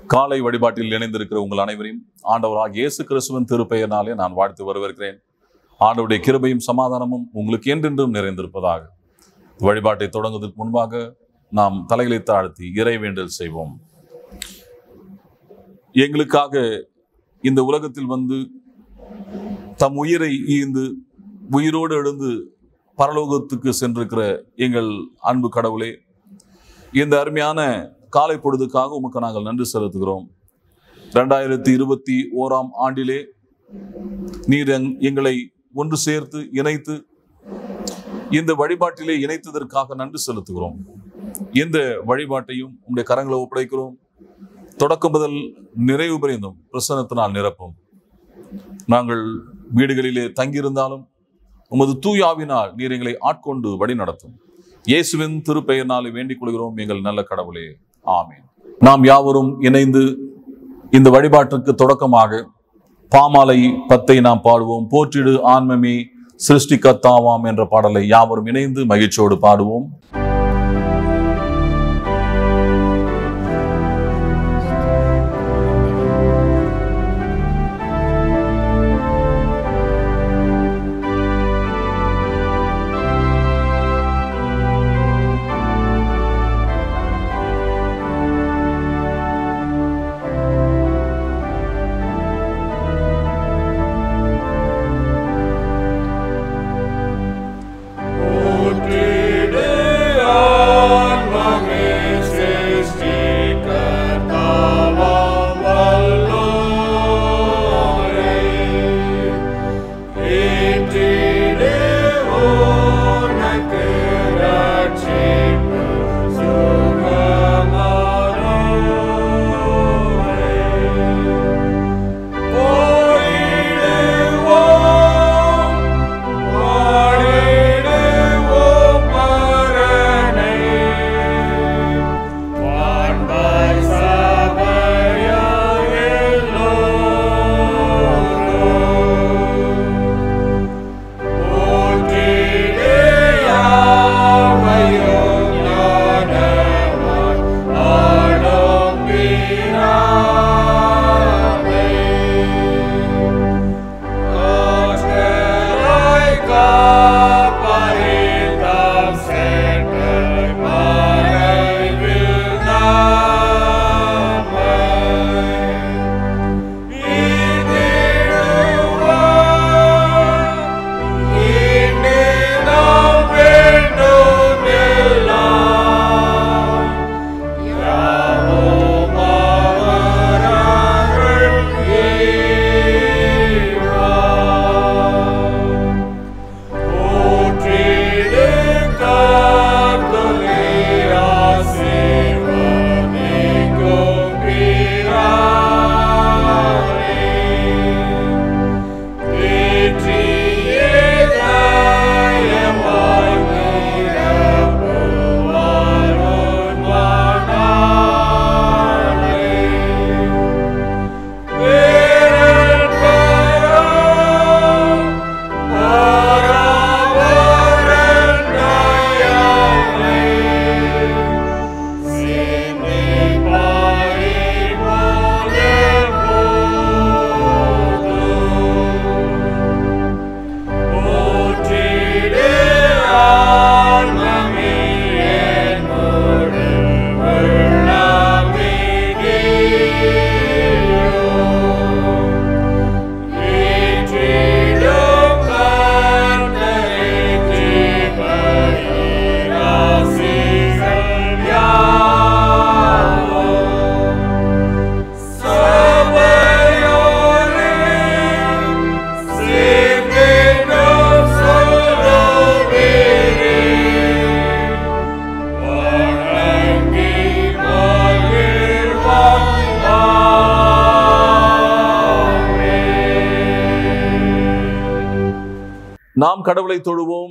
காலை வழிபாட்டில் இணைந்திருக்கிற உங்கள் அனைவரையும் ஆண்டவராக இயேசு கிறிஸ்துவின் திருப்பெயர்னாலே நான் வாழ்த்து வரவேற்கிறேன் ஆண்டவருடைய கிருபையும் சமாதானமும் உங்களுக்கு என்றென்றும் நிறைந்திருப்பதாக வழிபாட்டை தொடங்குவதற்கு முன்பாக நாம் தலைகளை தாழ்த்தி இறைவேண்டல் செய்வோம் எங்களுக்காக இந்த உலகத்தில் வந்து தம் உயிரை ஈந்து உயிரோடு எழுந்து பரலோகத்துக்கு சென்றிருக்கிற எங்கள் அன்பு கடவுளே இந்த அருமையான காலை பொழுதுக்காக உமக்கு நாங்கள் நன்றி செலுத்துகிறோம் ரெண்டாயிரத்தி இருபத்தி ஓராம் ஆண்டிலே நீர் எங்- எங்களை ஒன்று சேர்த்து இணைத்து இந்த வழிபாட்டிலே இணைத்ததற்காக நன்றி செலுத்துகிறோம் இந்த வழிபாட்டையும் உங்களுடைய கரங்களை ஒப்படைக்கிறோம் தொடக்கம் முதல் நிறைவு பெறிந்தும் பிரசனத்தினால் நிரப்பும் நாங்கள் வீடுகளிலே தங்கியிருந்தாலும் உமது தூயாவினால் நீர் எங்களை ஆட்கொண்டு வழி நடத்தும் இயேசுவின் திருப்பெயர்னாலே வேண்டிக் கொள்கிறோம் எங்கள் நல்ல கடவுளே ஆமென் நாம் யாவரும் இணைந்து இந்த வழிபாட்டுக்கு தொடக்கமாக பாமாலை பத்தை நாம் பாடுவோம் போற்றிடு ஆன்மமே சிருஷ்டிகர்த்தாவாம் என்ற பாடலை யாவரும் இணைந்து மகிழ்ச்சியோடு பாடுவோம் நாம் கடவுளை தொழுவோம்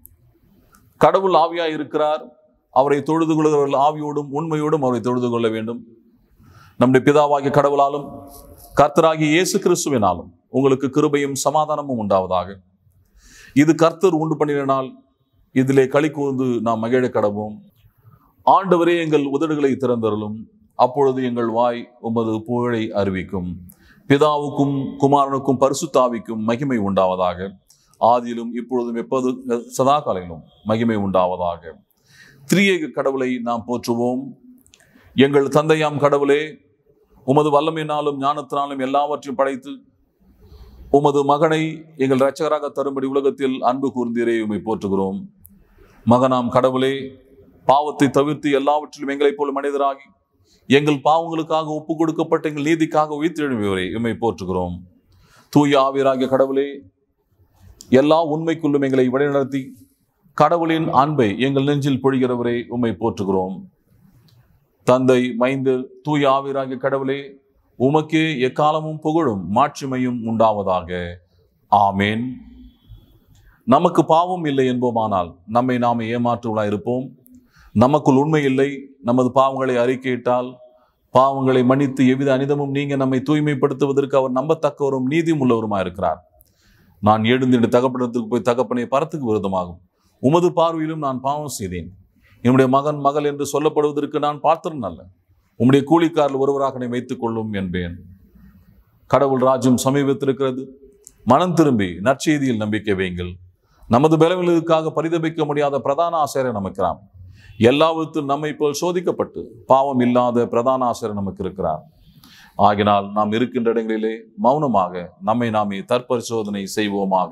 கடவுள் ஆவியாய் இருக்கிறார் அவரை தொழுது கொள்கிறவர்கள் ஆவியோடும் உண்மையோடும் அவரை தொழுது கொள்ள வேண்டும் நம்முடைய பிதாவாகிய கடவுளாலும் கர்த்தராகிய இயேசு கிறிஸ்துவினாலும் உங்களுக்கு கிருபையும் சமாதானமும் உண்டாவதாக இது கர்த்தர் உண்டு பண்ணின நாள் இதிலே களி கூர்ந்து நாம் மகிழ கடவோம் ஆண்டவரே எங்கள் உதடுகளை திறந்தருளும் அப்பொழுது எங்கள் வாய் உமது புகழை அறிவிக்கும் பிதாவுக்கும் குமாரனுக்கும் பரிசுத்தாவிக்கும் மகிமை உண்டாவதாக ஆதியிலும் இப்பொழுதும் எப்போது சதா காலையிலும் மகிமை உண்டாவதாக திரியேக கடவுளை நாம் போற்றுவோம் எங்கள் தந்தையாம் கடவுளே உமது வல்லமையினாலும் ஞானத்தினாலும் எல்லாவற்றையும் படைத்து உமது மகனை எங்கள் இரட்சகராக தரும்படி உலகத்தில் அன்பு கூர்ந்தீரே உம்மை போற்றுகிறோம் மகனாம் கடவுளே பாவத்தை தவிர்த்து எல்லாவற்றிலும் எங்களைப் போல மனிதராகி எங்கள் பாவங்களுக்காக ஒப்பு கொடுக்கப்பட்ட எங்கள் நீதிக்காக உயிர்த்தெழுமையவரை உம்மை போற்றுகிறோம் தூய ஆவியராகிய கடவுளே எல்லா உண்மைக்குள்ளும் எங்களை வழிநடத்தி கடவுளின் அன்பை எங்கள் நெஞ்சில் பொழிகிறவரை உம்மை போற்றுகிறோம் தந்தை மைந்து தூய ஆவியராகிய கடவுளே உமக்கே எக்காலமும் புகழும் மாட்சிமையும் உண்டாவதாக ஆமேன் நமக்கு பாவம் இல்லை என்போமானால் நம்மை நாம் ஏமாற்றுவளாய் இருப்போம் நமக்குள் உண்மை இல்லை நமது பாவங்களை அறிக்கையிட்டால் பாவங்களை மன்னித்து எவ்வித அனிதமும் நீங்க நம்மை தூய்மைப்படுத்துவதற்கு அவர் நம்பத்தக்கவரும் நீதியும் உள்ளவருமா இருக்கிறார் நான் எழுந்திட்டு தகப்பனத்துக்கு போய் தகப்பனை பரத்துக்கு விரோதமாகும் உமது பார்வையிலும் நான் பாவம் செய்தேன் என்னுடைய மகன் மகள் என்று சொல்லப்படுவதற்கு நான் பாத்திரம் அல்ல உம்முடைய கூலிக்காரில் ஒருவராக என்னை வைத்துக் கொள்ளும் என்பேன் கடவுள் ராஜ்யம் சமீபத்திருக்கிறது மனம் திரும்பி நற்செய்தியில் நம்பிக்கை வையுங்கள் நமது பலவீனங்களுக்காக பரிதபிக்க முடியாத பிரதான ஆசிரியர் நமக்கிறான் எல்லாவற்றும் நம்மை போல் சோதிக்கப்பட்டு பாவம் இல்லாத பிரதான ஆசிரியர் நமக்கு இருக்கிறார் ஆகினால் நாம் இருக்கின்ற இடங்களிலே மௌனமாக நம்மை நாமே தற்பரிசோதனை செய்வோமாக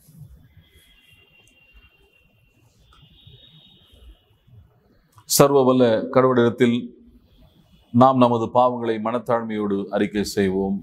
சர்வ வல்ல கடவுளிடத்தில் நாம் நமது பாவங்களை மனத்தாழ்மையோடு அறிக்கை செய்வோம்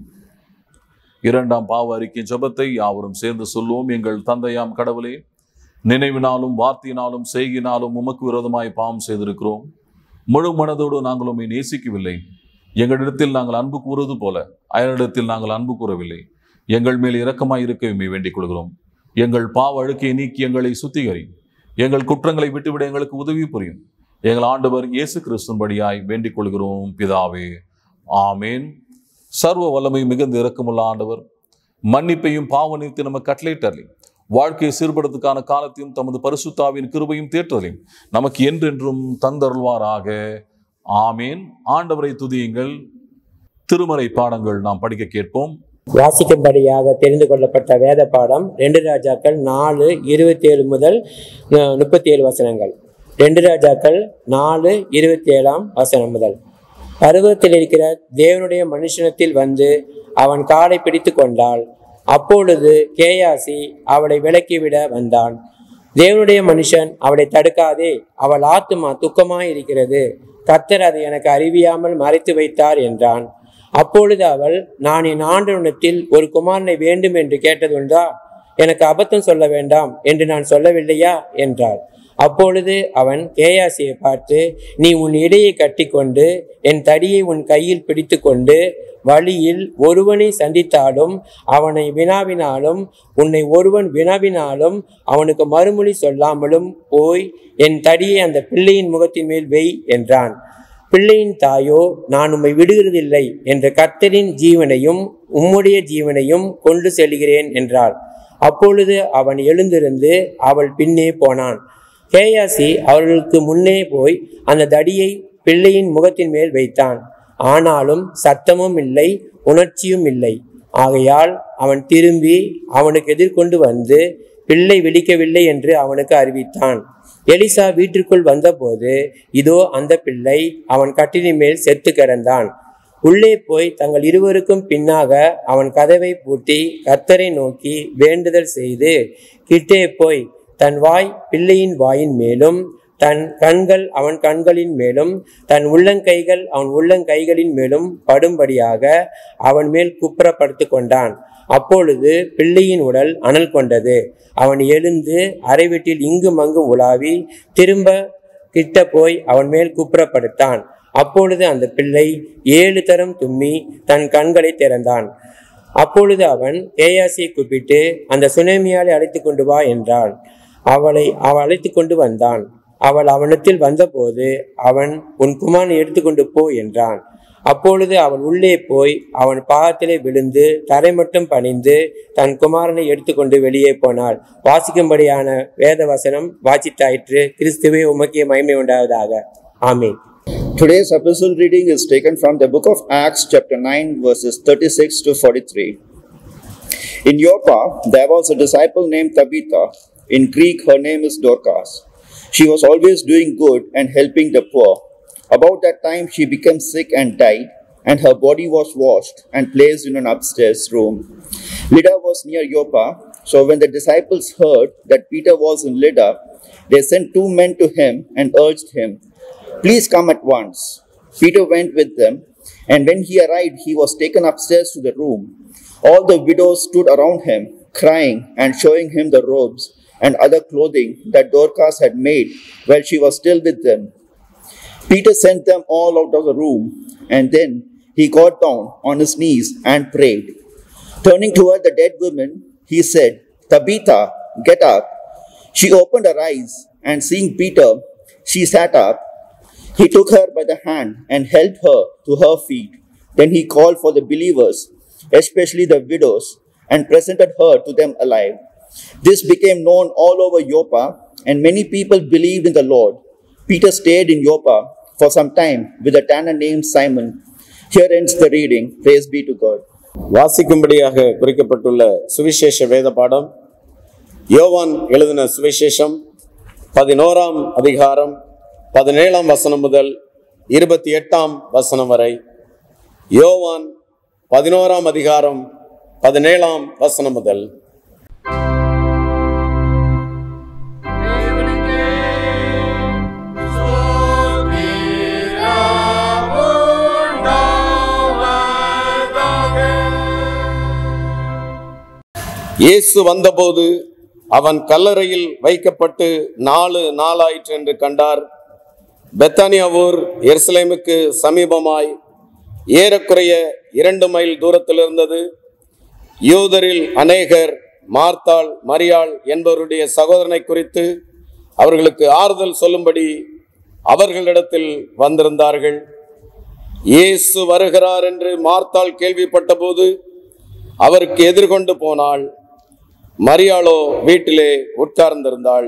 இரண்டாம் பாவ அறிக்கை ஜெபத்தை யாவரும் சேர்ந்து சொல்லுவோம் எங்கள் தந்தையாம் கடவுளே நினைவினாலும் வார்த்தையினாலும் செய்கினாலும் உமக்கு விரோதமாய் பாவம் செய்திருக்கிறோம் முழு மனதோடு நாங்கள் உம்மை நேசிக்கவில்லை எங்களிடத்தில் நாங்கள் அன்பு கூறுவது போல அயனிடத்தில் நாங்கள் அன்பு கூறவில்லை எங்கள் மேல் இரக்கமாய் இருக்க உம்மை வேண்டிக் கொள்கிறோம் எங்கள் பாவ அழுக்கையை நீக்கி எங்களை சுத்திகரி எங்கள் குற்றங்களை விட்டுவிட எங்களுக்கு உதவி புரியும் எங்கள் ஆண்டவர் இயேசு கிறிஸ்துன்படியாய் வேண்டிக் கொள்கிறோம் பிதாவே ஆமேன் சர்வ வல்லமை மிகுந்த இரக்கமுள்ள ஆண்டவர் மன்னிப்பையும் பாவனைத்து நமக்கு கட்டளையிட்டறி வாழ்க்கையை சீர்படுத்துக்கான காலத்தையும் தமது பரிசுத்தாவின் கிருபையும் தேற்றலையும் நமக்கு என்றென்றும் தந்தருள்வாராக ஆமேன் ஆண்டவரை துதியுங்கள் திருமறை பாடங்கள் நாம் படிக்க கேட்போம் வாசிக்கும்படியாக தெரிந்து கொள்ளப்பட்ட வேத பாடம் ரெண்டு ராஜாக்கள் நாலு இருபத்தி ஏழு முதல் முப்பத்தி ஏழு வசனங்கள் ரெண்டு ராஜாக்கள் நாலு இருபத்தி ஏழாம் வசனம் முதல் பருவத்தில் இருக்கிற தேவனுடைய மனுஷனத்தில் வந்து அவன் காலை பிடித்து கொண்டாள் அப்பொழுது கேயாசி அவளை விலக்கிவிட வந்தான் தேவனுடைய மனுஷன் அவளை தடுக்காதே அவள் ஆத்துமா துக்கமாய் இருக்கிறது கர்த்தர் அதை எனக்கு அறிவியாமல் மறைத்து வைத்தார் என்றான் அப்பொழுது அவள் நான் என் ஆண்டவனத்தில் ஒரு குமாரனை வேண்டும் என்று கேட்டதுண்டா எனக்கு அபத்தம் சொல்ல வேண்டாம் என்று நான் சொல்லவில்லையா என்றாள் அப்பொழுது அவன் கேயாசியை பார்த்து நீ உன் இடையை கட்டிக்கொண்டு என் தடியை உன் கையில் பிடித்து கொண்டு வழியில் ஒருவனை சந்தித்தாலும் அவனை வினாவினாலும் உன்னை ஒருவன் வினாவினாலும் அவனுக்கு மறுமொழி சொல்லாமலும் போய் என் தடியை அந்த பிள்ளையின் முகத்தின் மேல் வெய் என்றான் பிள்ளையின் தாயோ நான் உம்மை விடுகிறதில்லை என்ற கர்த்தரின் ஜீவனையும் உம்முடைய ஜீவனையும் கொண்டு செல்கிறேன் என்றாள் அப்பொழுது அவன் எழுந்திருந்து அவள் பின்னே போனான் கேயாசி அவர்களுக்கு முன்னே போய் அந்த தடியை பிள்ளையின் முகத்தின் மேல் வைத்தான் ஆனாலும் சத்தமும் இல்லை உணர்ச்சியும் இல்லை ஆகையால் அவன் திரும்பி அவனுக்கு எதிர்கொண்டு வந்து பிள்ளை விழிக்கவில்லை என்று அவனுக்கு அறிவித்தான் எலிசா வீட்டிற்குள் வந்தபோது இதோ அந்த பிள்ளை அவன் கட்டிலின் மேல் செத்து கிடந்தான் உள்ளே போய் தங்கள் இருவருக்கும் பின்னாக அவன் கதவை பூட்டி கர்த்தரை நோக்கி வேண்டுதல் செய்து கிட்டே போய் தன் வாய் பிள்ளையின் வாயின் மேலும் தன் கண்கள் அவன் கண்களின் மேலும் தன் உள்ளங்கைகள் அவன் உள்ளங்கைகளின் மேலும் படும்படியாக அவன் மேல் குப்புறப்படுத்து கொண்டான் அப்பொழுது பிள்ளையின் உடல் அனல் கொண்டது அவன் எழுந்து அறை வீட்டில் இங்கும் அங்கும் உலாவி திரும்ப கிட்ட போய் அவன் மேல் குப்புறப்படுத்தான் அப்பொழுது அந்த பிள்ளை ஏழு தரம் தும்மி தன் கண்களை திறந்தான் அப்பொழுது அவன் கேயாசியை கூப்பிட்டு அந்த சுனேமியாலை அழைத்து கொண்டு வா என்றான் அவளை அவள் அழைத்து கொண்டு வந்தான் அவள் அவனிடத்தில் வந்தபோது அவன் உன் குமாரனை எடுத்துக்கொண்டு போ என்றான் அப்பொழுது அவள் உள்ளே போய் அவன் பாதத்திலே விழுந்து தரை மட்டும் பணிந்து தன் குமாரனை எடுத்துக்கொண்டு வெளியே போனாள் வாசிக்கும்படியான வேத வசனம் வாசித்தாயிற்று கிறிஸ்துவே உமக்கிய மகிமை உண்டாவதாக ஆமீன் Today's epistle reading is taken from the book of Acts, chapter 9, verses 36 to 43. In Joppa, there was a disciple named Tabitha. In Greek, her name is Dorcas. She was always doing good and helping the poor. About that time, she became sick and died, and her body was washed and placed in an upstairs room. Lydda was near Joppa, so when the disciples heard that Peter was in Lydda, they sent two men to him and urged him, Please come at once. Peter went with them, and when he arrived, he was taken upstairs to the room. All the widows stood around him, crying and showing him the robes and other clothing that Dorcas had made while she was still with them. Peter sent them all out of the room, and then he got down on his knees and prayed. Turning toward the dead woman, he said, Tabitha, get up. She opened her eyes, and seeing Peter, she sat up. He took her by the hand and helped her to her feet. Then he called for the believers, especially the widows, and presented her to them alive. This became known all over Joppa, and many people believed in the Lord. Peter stayed in Joppa for some time with a tanner named Simon. Here ends the reading. Praise be to God. வாசிக்கும்படியாக குறிக்கப்பட்டுள்ள சுவிசேஷ வேத பாடம் யோவான் எழுதின சுவிசேஷம் பதினோராம் அதிகாரம் பதினேழாம் வசனம் முதல் இருபத்தி எட்டாம் வசனம் வரை யோவான் பதினோராம் அதிகாரம் பதினேழாம் வசனம் முதல் இயேசு வந்தபோது அவன் கல்லறையில் வைக்கப்பட்டு நாலு நாளாயிற்று என்று கண்டார் பெத்தானியா ஊர் எருசலேமுக்கு சமீபமாய் ஏறக்குறைய இரண்டு மைல் தூரத்தில் இருந்தது யூதரில் அநேகர் மார்த்தாள் மரியாள் என்பவருடைய சகோதரனை குறித்து அவர்களுக்கு ஆறுதல் சொல்லும்படி அவர்களிடத்தில் வந்திருந்தார்கள் இயேசு வருகிறார் என்று மார்த்தாள் கேள்விப்பட்டபோது அவருக்கு எதிர்கொண்டு போனாள் மரியாளோ வீட்டிலே உட்கார்ந்திருந்தாள்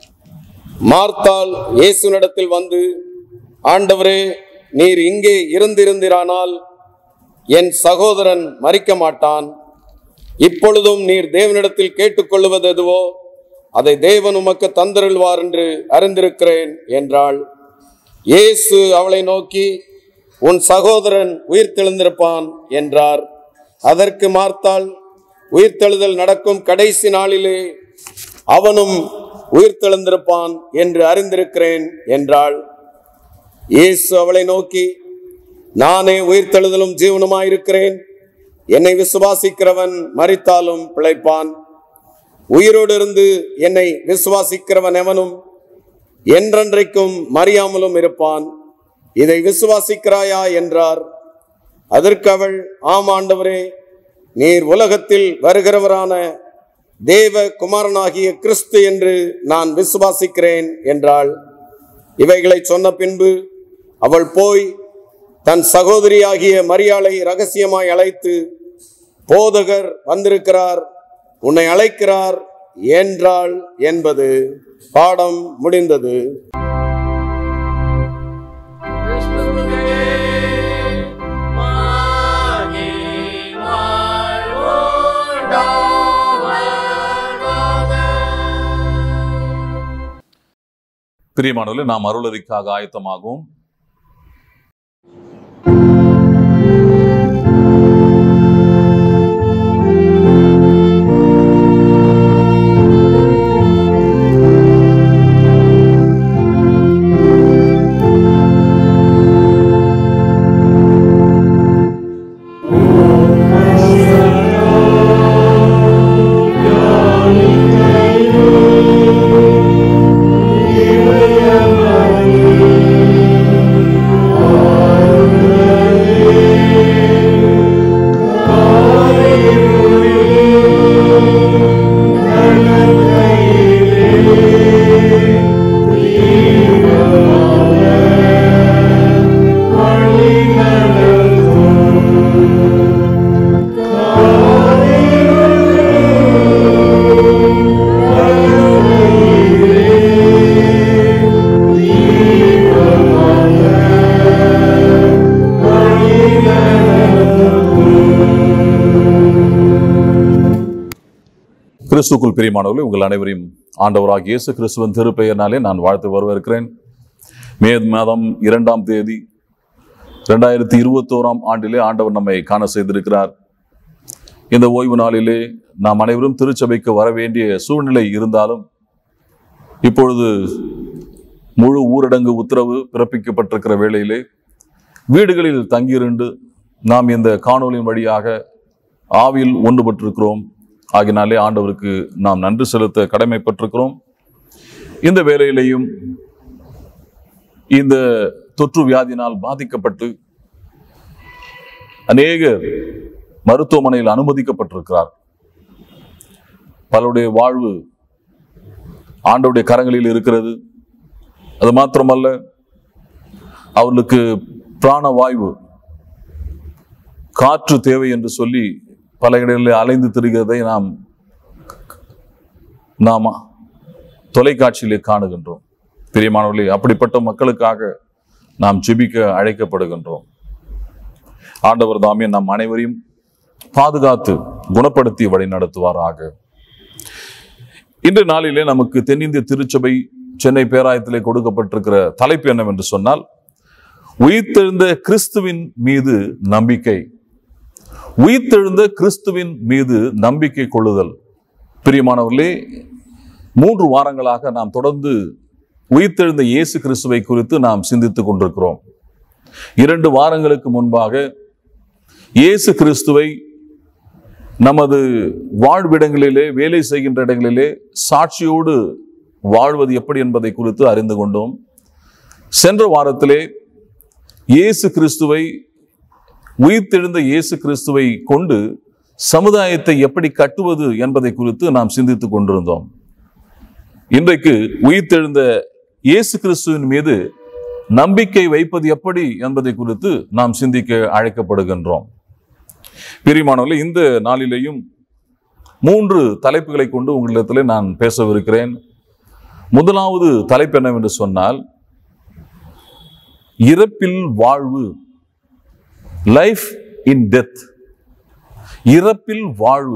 மார்த்தாள் இயேசுனிடத்தில் வந்து ஆண்டவரே நீர் இங்கே இருந்திருந்திரானால் என் சகோதரன் மறிக்க மாட்டான் இப்பொழுதும் நீர் தேவனிடத்தில் கேட்டுக்கொள்வது எதுவோ அதை தேவன் உமக்கு தந்தருள்வார் என்று அறிந்திருக்கிறேன் என்றாள் இயேசு அவளை நோக்கி உன் சகோதரன் உயிர்த்தெழுந்திருப்பான் என்றார் அதற்கு மார்த்தாள் உயிர்த்தெழுதல் நடக்கும் கடைசி நாளிலே அவனும் உயிர்த்தெழுந்திருப்பான் என்று அறிந்திருக்கிறேன் என்றாள் இயேசு அவளை நோக்கி நானே உயிர்த்தெழுதலும் ஜீவனுமாயிருக்கிறேன் என்னை விசுவாசிக்கிறவன் மறித்தாலும் பிழைப்பான் உயிரோடு இருந்து என்னை விசுவாசிக்கிறவன் எவனும் என்றென்றைக்கும் மறியாமலும் இருப்பான் இதை விசுவாசிக்கிறாயா என்றார் அதற்கு அவள் ஆம் ஆண்டவரே நீர் உலகத்தில் வருகிறவரான தேவ குமாரனாகிய கிறிஸ்து என்று நான் விசுவாசிக்கிறேன் என்றாள் இவைகளை சொன்ன பின்பு அவள் போய் தன் சகோதரியாகிய மரியாளை ரகசியமாய் அழைத்து போதகர் வந்திருக்கிறார் உன்னை அழைக்கிறார் என்றாள் என்பது பாடம் முடிந்தது பிரியமானவர்களே நாம் அருளறிக்காக ஆயத்தமாகவும் Amen. கிறிஸ்துக்குள் பிரியமானவர்களே உங்கள் அனைவரையும் ஆண்டவராக இயேசு கிறிஸ்துவின் திருப்பெயர்னாலே நான் வாழ்த்து வரவேற்கிறேன் மே மாதம் இரண்டாம் தேதி ரெண்டாயிரத்தி இருபத்தோராம் ஆண்டிலே ஆண்டவர் நம்மை காண செய்திருக்கிறார் இந்த ஓய்வு நாளிலே நாம் அனைவரும் திருச்சபைக்கு வர வேண்டிய சூழ்நிலை இருந்தாலும் இப்பொழுது முழு ஊரடங்கு உத்தரவு பிறப்பிக்கப்பட்டிருக்கிற வேளையிலே வீடுகளில் தங்கியிருந்து நாம் இந்த காணொலியின் வழியாக ஆவியில் ஒன்றுபட்டிருக்கிறோம் ஆகினாலே ஆண்டவருக்கு நாம் நன்றி செலுத்த கடமைப்பட்டிருக்கிறோம் இந்த வேலையிலேயும் இந்த தொற்று வியாதியினால் பாதிக்கப்பட்டு அநேகர் மருத்துவமனையில் அனுமதிக்கப்பட்டிருக்கிறார் பலருடைய வாழ்வு ஆண்டவருடைய கரங்களில் இருக்கிறது அது மாத்திரமல்ல அவர்களுக்கு பிராணவாயு காற்று தேவை என்று சொல்லி பல இடங்களில் அலைந்து திரிகிறதை நாம் நாம் தொலைக்காட்சியிலே காணுகின்றோம் பிரியமானவர்களே அப்படிப்பட்ட மக்களுக்காக நாம் ஜெபிக்க அழைக்கப்படுகின்றோம் ஆண்டவர் தாமே நம் அனைவரையும் பாதுகாத்து குணப்படுத்தி வழி நடத்துவாராக இன்று நாளிலே நமக்கு தென்னிந்திய திருச்சபை சென்னை பேராயத்திலே கொடுக்கப்பட்டிருக்கிற தலைப்பு என்னவென்று சொன்னால் உயிர்த்தெழுந்த கிறிஸ்துவின் மீது நம்பிக்கை உயிர்த்தெழுந்த கிறிஸ்துவின் மீது நம்பிக்கை கொள்ளுதல் பிரியமானவர்களே மூன்று வாரங்களாக நாம் தொடர்ந்து உயிர்த்தெழுந்த இயேசு கிறிஸ்துவை குறித்து நாம் சிந்தித்துக் கொண்டிருக்கிறோம் இரண்டு வாரங்களுக்கு முன்பாக இயேசு கிறிஸ்துவை நமது வாழ்விடங்களிலே வேலை செய்கின்ற இடங்களிலே சாட்சியோடு வாழ்வது எப்படி என்பதை குறித்து அறிந்து கொண்டோம் சென்ற வாரத்திலே இயேசு கிறிஸ்துவை உயிர்த்தெழுந்த இயேசு கிறிஸ்துவை கொண்டு சமுதாயத்தை எப்படி கட்டுவது என்பதை குறித்து நாம் சிந்தித்துக் கொண்டிருந்தோம் இன்றைக்கு உயிர்த்தெழுந்த இயேசு கிறிஸ்துவின் மீது நம்பிக்கை வைப்பது எப்படி என்பதை குறித்து நாம் சிந்திக்க அழைக்கப்படுகின்றோம் பிரிமானவர்களே இந்த நாளிலேயும் மூன்று தலைப்புகளை கொண்டு உங்களிடத்தில் நான் பேசவிருக்கிறேன் முதலாவது தலைப்பு என்னவென்று சொன்னால் இறப்பில் வாழ்வு லைஃப் இன் டெத் இறப்பில் வாழ்வு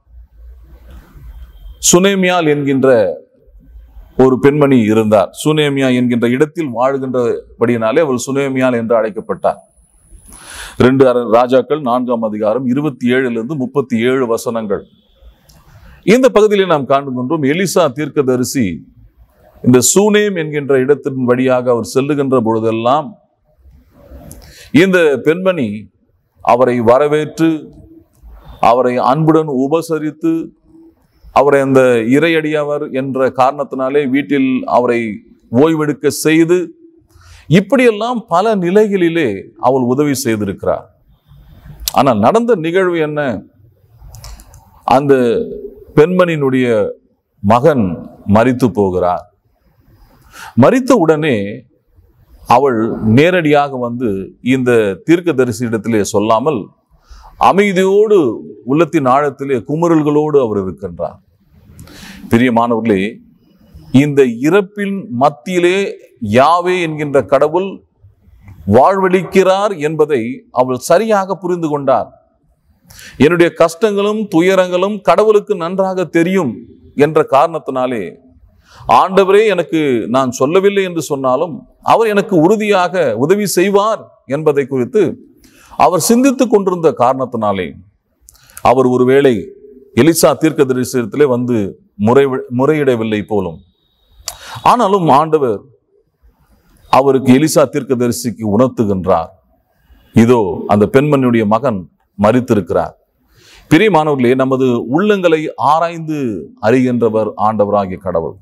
சுனேமியால் என்கின்ற ஒரு பெண்மணி இருந்தார் சுனேமியா என்கின்ற இடத்தில் வாழ்கின்றபடியினாலே அவள் சுனேமியால் என்று அழைக்கப்பட்டார் ரெண்டு அர- ராஜாக்கள் நான்காம் அதிகாரம் இருபத்தி ஏழுலிருந்து முப்பத்தி ஏழு வசனங்கள் இந்த பகுதியில் நாம் காண்கின்றோம் எலிசா தீர்க்கதரிசி இந்த சூனேம் என்கின்ற இடத்தின் வழியாக அவர் செல்லுகின்ற பொழுதெல்லாம் இந்த பெண்மணி அவரை வரவேற்று அவரை அன்புடன் உபசரித்து அவரை அந்த இறையடியவர் என்ற காரணத்தினாலே வீட்டில் அவரை ஓய்வெடுக்க செய்து இப்படியெல்லாம் பல நிலைகளிலே அவள் உதவி செய்திருக்கிறார் ஆனால் நடந்த நிகழ்வு என்ன அந்த பெண்மணியினுடைய மகன் மரித்து போகிறார் மரித்த உடனே அவள் நேரடியாக வந்து இந்த தீர்க்கதரிசி இடத்திலே சொல்லாமல் அமைதியோடு உள்ளத்தின் ஆழத்திலே குமுறல்களோடு அவர் இருக்கின்றார் பிரியமானவர்களே இந்த இறப்பின் மத்தியிலே யாவே என்கின்ற கடவுள் வாழ்வளிக்கிறார் என்பதை அவள் சரியாக புரிந்து கொண்டார் என்னுடைய கஷ்டங்களும் துயரங்களும் கடவுளுக்கு நன்றாக தெரியும் என்ற காரணத்தினாலே ஆண்டவரே எனக்கு நான் சொல்லவில்லை என்று சொன்னாலும் அவர் எனக்கு உறுதியாக உதவி செய்வார் என்பதை குறித்து அவர் சிந்தித்துக் கொண்டிருந்த காரணத்தினாலே அவர் ஒருவேளை எலிசா தீர்க்கதரிசனத்திலே வந்து முறை முறையிடவில்லை போலும் ஆனாலும் ஆண்டவர் அவருக்கு எலிசா தீர்க்கதரிசிக்கு உணர்த்துகின்றார் இதோ அந்த பெண்மணியுடைய மகன் மரித்திருக்கிறார் பிரியமானவர்களே நமது உள்ளங்களை ஆராய்ந்து அறிகின்றவர் ஆண்டவராகிய கடவுள்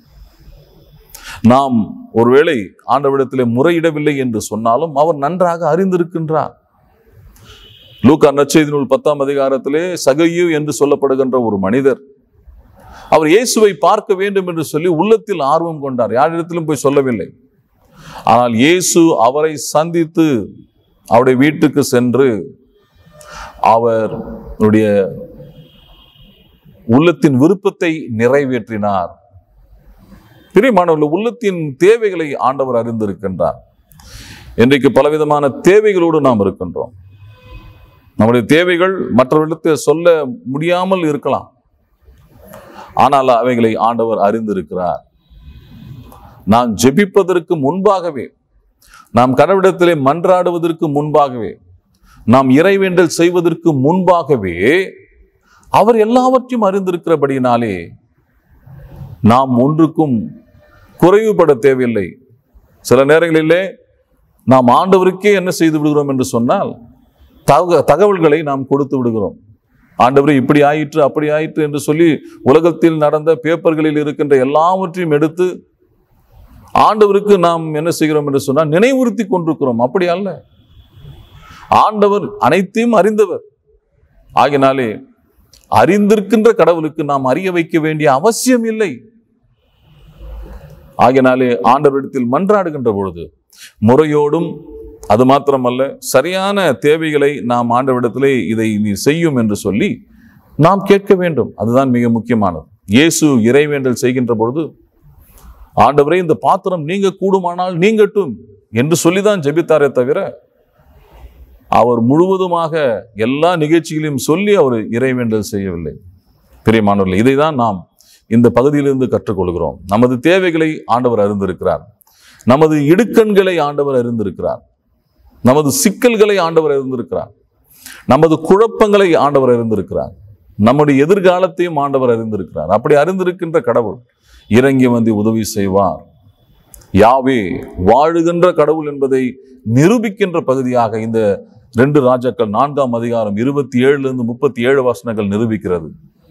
நாம் ஒருவேளை ஆண்டவரிடத்திலே முறையிடவில்லை என்று சொன்னாலும் அவர் நன்றாக அறிந்திருக்கின்றார் லூக்கா நற்செய்தி நூல் பத்தாம் அதிகாரத்திலே சகையு என்று சொல்லப்படுகின்ற ஒரு மனிதர் அவர் இயேசுவை பார்க்க வேண்டும் என்று சொல்லி உள்ளத்தில் ஆர்வம் கொண்டார் யாரிடத்திலும் போய் சொல்லவில்லை ஆனால் இயேசு அவரை சந்தித்து அவருடைய வீட்டுக்கு சென்று அவருடைய உள்ளத்தின் விருப்பத்தை நிறைவேற்றினார் பிரியமானவர்கள் உள்ளத்தின் தேவைகளை ஆண்டவர் அறிந்திருக்கின்றார் இன்றைக்கு பலவிதமான தேவைகளோடு நாம் இருக்கின்றோம் நம்முடைய தேவைகள் மற்றவர்களுக்கு சொல்ல முடியாமல் இருக்கலாம் ஆனால் அவைகளை ஆண்டவர் அறிந்திருக்கிறார் நாம் ஜெபிப்பதற்கு முன்பாகவே நாம் கடவுளிடத்திலே மன்றாடுவதற்கு முன்பாகவே நாம் இறைவேண்டல் செய்வதற்கு முன்பாகவே அவர் எல்லாவற்றையும் அறிந்திருக்கிறபடியினாலே நாம் ஒன்றுக்கும் குறைவுபட தேவையில்லை சில நேரங்களிலே நாம் ஆண்டவருக்கே என்ன செய்து விடுகிறோம் என்று சொன்னால் தக தகவல்களை நாம் கொடுத்து விடுகிறோம் ஆண்டவரே இப்படி ஆயிற்று அப்படி ஆயிற்று என்று சொல்லி உலகத்தில் நடந்த பேப்பர்களில் இருக்கின்ற எல்லாவற்றையும் எடுத்து ஆண்டவருக்கு நாம் என்ன செய்கிறோம் என்று சொன்னால் நினைவுறுத்தி கொண்டிருக்கிறோம் அப்படி அல்ல ஆண்டவர் அனைத்தையும் அறிந்தவர் ஆகினாலே அறிந்திருக்கின்ற கடவுளுக்கு நாம் அறிய வைக்க வேண்டிய அவசியம் இல்லை ஆகினாலே ஆண்டவரிடத்தில் மன்றாடுகின்ற பொழுது முறையோடும் அது மாத்திரமல்ல சரியான தேவைகளை நாம் ஆண்டவரிடத்திலே இதை நீ செய்யும் என்று சொல்லி நாம் கேட்க வேண்டும் அதுதான் மிக முக்கியமானது இயேசு இறைவேண்டல் செய்கின்ற பொழுது ஆண்டவரே இந்த பாத்திரம் நீங்க கூடுமானால் நீங்கட்டும் என்று சொல்லிதான் ஜெபித்தாரே தவிர அவர் முழுவதுமாக எல்லா நிகழ்ச்சிகளையும் சொல்லி அவர் இறைவேண்டல் செய்யவில்லை பிரியமானவர்கள் இதை தான் நாம் இந்த பகுதியிலிருந்து கற்றுக்கொள்கிறோம் நமது தேவைகளை ஆண்டவர் அறிந்திருக்கிறார் நமது இடுக்கண்களை ஆண்டவர் அறிந்திருக்கிறார் நமது சிக்கல்களை ஆண்டவர் அறிந்திருக்கிறார் நமது குழப்பங்களை ஆண்டவர் அறிந்திருக்கிறார் நம்முடைய எதிர்காலத்தையும் ஆண்டவர் அறிந்திருக்கிறார் அப்படி அறிந்திருக்கின்ற கடவுள் இறங்கி வந்து உதவி செய்வார் யாவே வாழுகின்ற கடவுள் என்பதை நிரூபிக்கின்ற பகுதியாக இந்த ரெண்டு ராஜாக்கள் நான்காம் அதிகாரம் இருபத்தி ஏழுல இருந்து முப்பத்தி ஏழு வசனங்கள் நிரூபிக்கிறது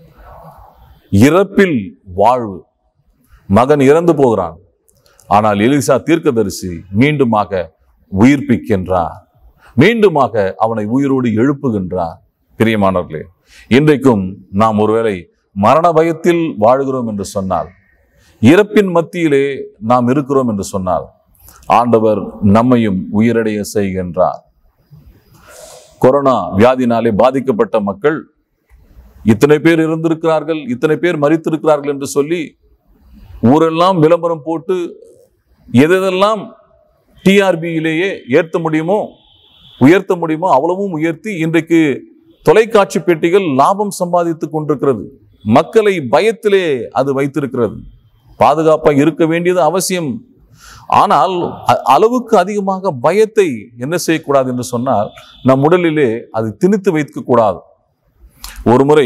இறப்பில் வாழ்வு மகன் இறந்து போகிறான் ஆனால் எலிசா தீர்க்கதரிசி மீண்டுமாக உயிர்ப்பிக்கின்றார் மீண்டுமாக அவனை உயிரோடு எழுப்புகின்றார் பிரியமானவர்களே இன்றைக்கும் நாம் ஒருவேளை மரண பயத்தில் வாழ்கிறோம் என்று சொன்னால் இறப்பின் மத்தியிலே நாம் இருக்கிறோம் என்று சொன்னால் ஆண்டவர் நம்மையும் உயிரடைய செய்கின்றார் கொரோனா வியாதினாலே பாதிக்கப்பட்ட மக்கள் இத்தனை பேர் இருந்திருக்கிறார்கள் இத்தனை பேர் மறித்திருக்கிறார்கள் என்று சொல்லி ஊரெல்லாம் விளம்பரம் போட்டு எதெல்லாம் டிஆர்பியிலேயே ஏற்ற முடியுமோ உயர்த்த முடியுமோ அவ்வளவும் உயர்த்தி இன்றைக்கு தொலைக்காட்சி பெட்டிகள் லாபம் சம்பாதித்துக் கொண்டிருக்கிறது மக்களை பயத்திலே அது வைத்திருக்கிறது பாதுகாப்பாக இருக்க வேண்டியது அவசியம் ஆனால் அ- அளவுக்கு அதிகமாக பயத்தை என்ன செய்யக்கூடாது என்று சொன்னால் நம் உடலிலே அது திணித்து வைக்க கூடாது ஒரு முறை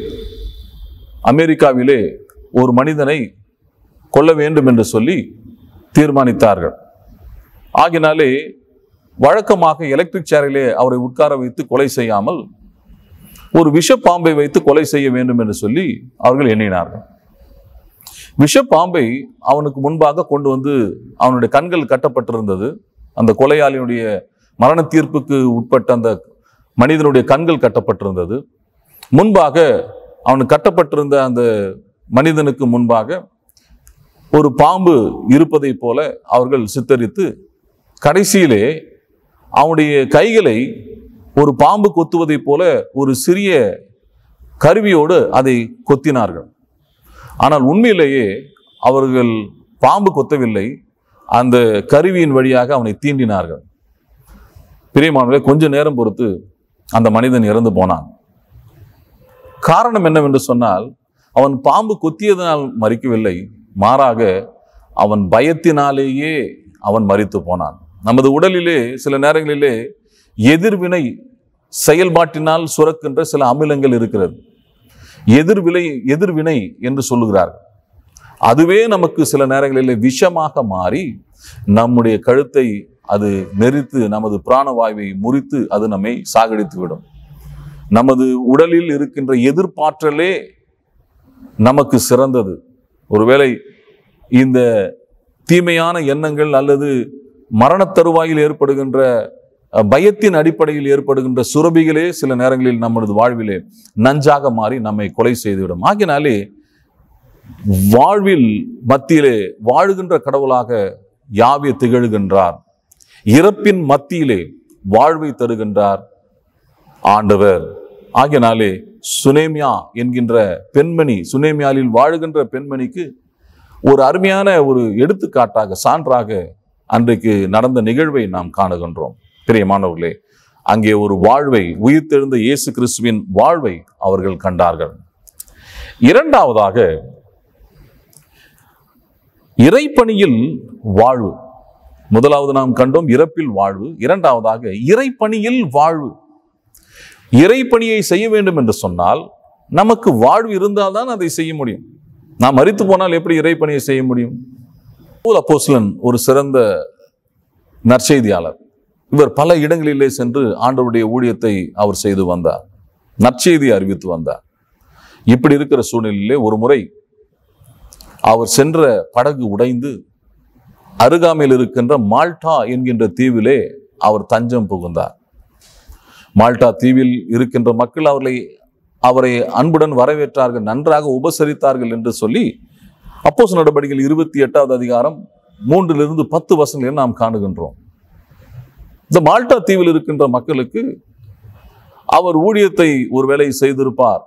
அமெரிக்காவிலே ஒரு மனிதனை கொல்ல வேண்டும் என்று சொல்லி தீர்மானித்தார்கள் ஆகினாலே வழக்கமாக எலக்ட்ரிக் சேரிலே அவரை உட்கார வைத்து கொலை செய்யாமல் ஒரு விஷப்பாம்பை வைத்து கொலை செய்ய வேண்டும் என்று சொல்லி அவர்கள் எண்ணினார்கள் விஷப்பாம்பை அவனுக்கு முன்பாக கொண்டு வந்து அவனுடைய கண்கள் கட்டப்பட்டிருந்தது அந்த கொலையாளியுடைய மரண தீர்ப்புக்கு உட்பட்ட அந்த மனிதனுடைய கண்கள் கட்டப்பட்டிருந்தது முன்பாக அவனுக்கு கட்டப்பட்டிருந்த அந்த மனிதனுக்கு முன்பாக ஒரு பாம்பு இருப்பதை போல அவர்கள் சித்தரித்து கடைசியிலே அவனுடைய கைகளை ஒரு பாம்பு கொத்துவதைப் போல ஒரு சிறிய கருவியோடு அதை கொத்தினார்கள் ஆனால் உண்மையிலேயே அவர்கள் பாம்பு கொத்தவில்லை அந்த கருவியின் வழியாக அவனை தீண்டினார்கள் பிரியமானவர்களே கொஞ்ச நேரம் பொறுத்து அந்த மனிதன் இறந்து போனான் காரணம் என்னவென்று சொன்னால் அவன் பாம்பு கொத்தியதனால் மறிக்கவில்லை மாறாக அவன் பயத்தினாலேயே அவன் மறித்து போனான் நமது உடலிலே சில நேரங்களிலே எதிர்வினை செயல்பாட்டினால் சுரக்கின்ற சில அமிலங்கள் இருக்கிறது எதிர்வினை எதிர்வினை என்று சொல்லுகிறார்கள் அதுவே நமக்கு சில நேரங்களிலே விஷமாக மாறி நம்முடைய கழுத்தை அது நெரித்து நமது பிராணவாயுவை முறித்து அது நம்மை சாகடித்து விடும் நமது உடலில் இருக்கின்ற எதிர்ப்பாற்றலே நமக்கு சிறந்தது ஒருவேளை இந்த தீமையான எண்ணங்கள் அல்லது மரணத் தருவாயில் ஏற்படுகின்ற அஹ், பயத்தின் அடிப்படையில் ஏற்படுகின்ற சுரபிகளே சில நேரங்களில் நமது வாழ்விலே நஞ்சாக மாறி நம்மை கொலை செய்துவிடும் ஆகினாலே வாழ்வில் மத்தியிலே வாழுகின்ற கடவுளாக யாவே திகழ்கின்றார் இறப்பின் மத்தியிலே வாழ்வை தருகின்றார் ஆண்டவர் ஆகினாலே சுனேமியா என்கின்ற பெண்மணி சுனேமியாவில் வாழுகின்ற பெண்மணிக்கு ஒரு அருமையான ஒரு எடுத்துக்காட்டாக சான்றாக அன்றைக்கு நடந்த நிகழ்வை நாம் காணுகின்றோம் பிரியமானவர்களே அங்கே ஒரு வாழ்வை உயிர்த்தெழுந்த இயேசு கிறிஸ்துவின் வாழ்வை அவர்கள் கண்டார்கள் இரண்டாவதாக இறைப்பணியில் வாழ்வு முதலாவது நாம் கண்டோம் இறப்பில் வாழ்வு இரண்டாவதாக இறைப்பணியில் வாழ்வு இறைப்பணியை செய்ய வேண்டும் என்று சொன்னால் நமக்கு வாழ்வு இருந்தால்தான் அதை செய்ய முடியும் நாம் மரித்து போனால் எப்படி இறைப்பணியை செய்ய முடியும் பவுல் அப்போஸ்தலன் ஒரு சிறந்த நற்செய்தியாளர் இவர் பல இடங்களிலே சென்று ஆண்டவருடைய ஊழியத்தை அவர் செய்து வந்தார் நற்செய்தியை அறிவித்து வந்தார் இப்படி இருக்கிற சூழ்நிலையிலே ஒரு முறை அவர் சென்ற படகு உடைந்து அருகாமையில் இருக்கின்ற மால்டா என்கின்ற தீவிலே அவர் தஞ்சம் புகுந்தார் மால்டா தீவில் இருக்கின்ற மக்கள் அவர்களை அவரை அன்புடன் வரவேற்றார்கள் நன்றாக உபசரித்தார்கள் என்று சொல்லி அப்போஸ் நடவடிக்கைகள் இருபத்தி எட்டாவது அதிகாரம் மூன்றிலிருந்து பத்து வசனங்களில் நாம் காணுகின்றோம் இந்த மால்டா தீவில் இருக்கின்ற மக்களுக்கு அவர் ஊழியத்தை ஒருவேளை செய்திருப்பார்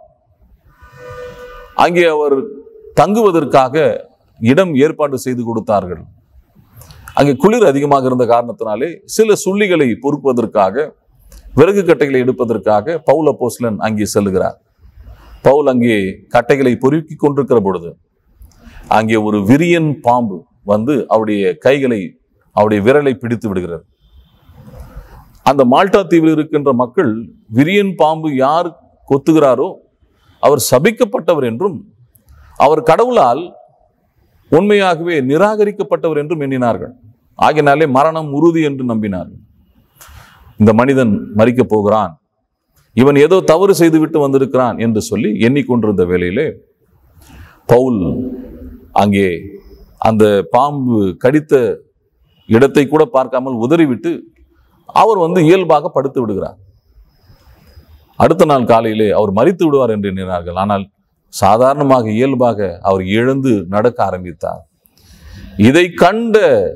அங்கே அவர் தங்குவதற்காக இடம் ஏற்பாடு செய்து கொடுத்தார்கள் அங்கே குளிர் அதிகமாக இருந்த காரணத்தினாலே சில சுள்ளிகளை பொறுப்பதற்காக விறகு கட்டைகளை எடுப்பதற்காக பவுல் அப்போஸ்லன் அங்கே செல்லுகிறார் பவுல் அங்கே கட்டைகளை பொறுக்கி கொண்டிருக்கிற பொழுது அங்கே ஒரு விரியன் பாம்பு வந்து அவருடைய கைகளை அவருடைய விரலை பிடித்து விடுகிறது அந்த மால்டா தீவில் இருக்கின்ற மக்கள் விரியன் பாம்பு யார் கொத்துகிறாரோ அவர் சபிக்கப்பட்டவர் என்றும் அவர் கடவுளால் உண்மையாகவே நிராகரிக்கப்பட்டவர் என்றும் எண்ணினார்கள் ஆகினாலே மரணம் உறுதி என்று நம்பினார்கள் இந்த மனிதன் மறிக்கப் போகிறான் இவன் ஏதோ தவறு செய்துவிட்டு வந்திருக்கிறான் என்று சொல்லி எண்ணிக்கொண்டிருந்த வேளையிலே பவுல் அங்கே அந்த பாம்பு கடித்த இடத்தை கூட பார்க்காமல் உதறிவிட்டு அவர் வந்து இயல்பாக படுத்து விடுகிறார் அடுத்த நாள் காலையிலே அவர் மறித்து விடுவார் என்று எண்ணினார்கள் ஆனால் சாதாரணமாக இயல்பாக அவர் எழுந்து நடக்க ஆரம்பித்தார் இதை கண்ட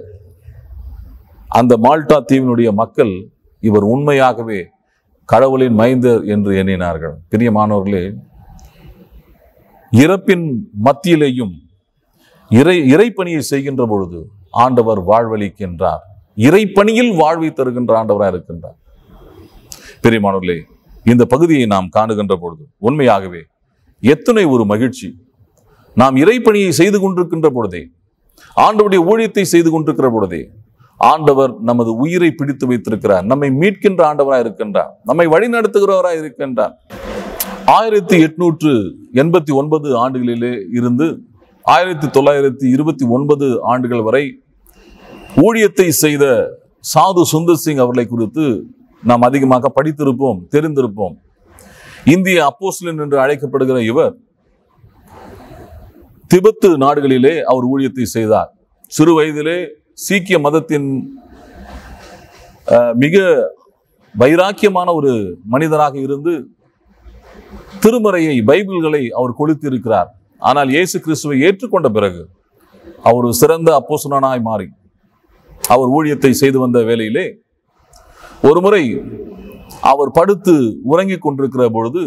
அந்த மால்டா தீவினுடைய மக்கள் இவர் உண்மையாகவே கடவுளின் மைந்தர் என்று எண்ணினார்கள் பிரியமானவர்களே இறப்பின் மத்தியிலேயும் இறை இறைப்பணியை செய்கின்ற பொழுது ஆண்டவர் வாழ்வளிக்கின்றார் இறைப்பணியில் வாழ்வை தருகின்ற ஆண்டவராக இருக்கின்றார் பெரியமானவர்களே இந்த பகுதியை நாம் காணுகின்ற பொழுது உண்மையாகவே எத்தனை ஒரு மகிழ்ச்சி நாம் இறைப்பணியை செய்து கொண்டிருக்கின்ற பொழுதே ஆண்டவருடைய ஊழியத்தை செய்து கொண்டிருக்கிற பொழுதே ஆண்டவர் நமது உயிரை பிடித்து வைத்திருக்கிறார் நம்மை மீட்கின்ற ஆண்டவராக இருக்கின்றார் நம்மை வழிநடத்துகிறவராக இருக்கின்றார் ஆயிரத்தி எட்நூற்று எண்பத்தி ஒன்பது ஆண்டுகளிலே இருந்து ஆயிரத்தி தொள்ளாயிரத்தி இருபத்தி ஒன்பது ஆண்டுகள் வரை ஊழியத்தை செய்த சாது சுந்தர் சிங் அவர்களை குறித்து நாம் அதிகமாக படித்திருப்போம் தெரிந்திருப்போம் இந்திய அப்போஸ்லன் என்று அழைக்கப்படுகிற இவர் திபெத்து நாடுகளிலே அவர் ஊழியத்தை செய்தார் சிறு வயதிலே சீக்கிய மதத்தின் அஹ், மிக வைராக்கியமான ஒரு மனிதராக இருந்து திருமறையை பைபிள்களை அவர் கொளுத்திருக்கிறார் ஆனால் இயேசு கிறிஸ்துவை ஏற்றுக்கொண்ட பிறகு அவர் ஒரு சிறந்த அப்போஸ்தலனாய் மாறி அவர் ஊழியத்தை செய்து வந்த வேளையிலே ஒரு முறை அவர் படுத்து உறங்கிக் கொண்டிருக்கிற பொழுது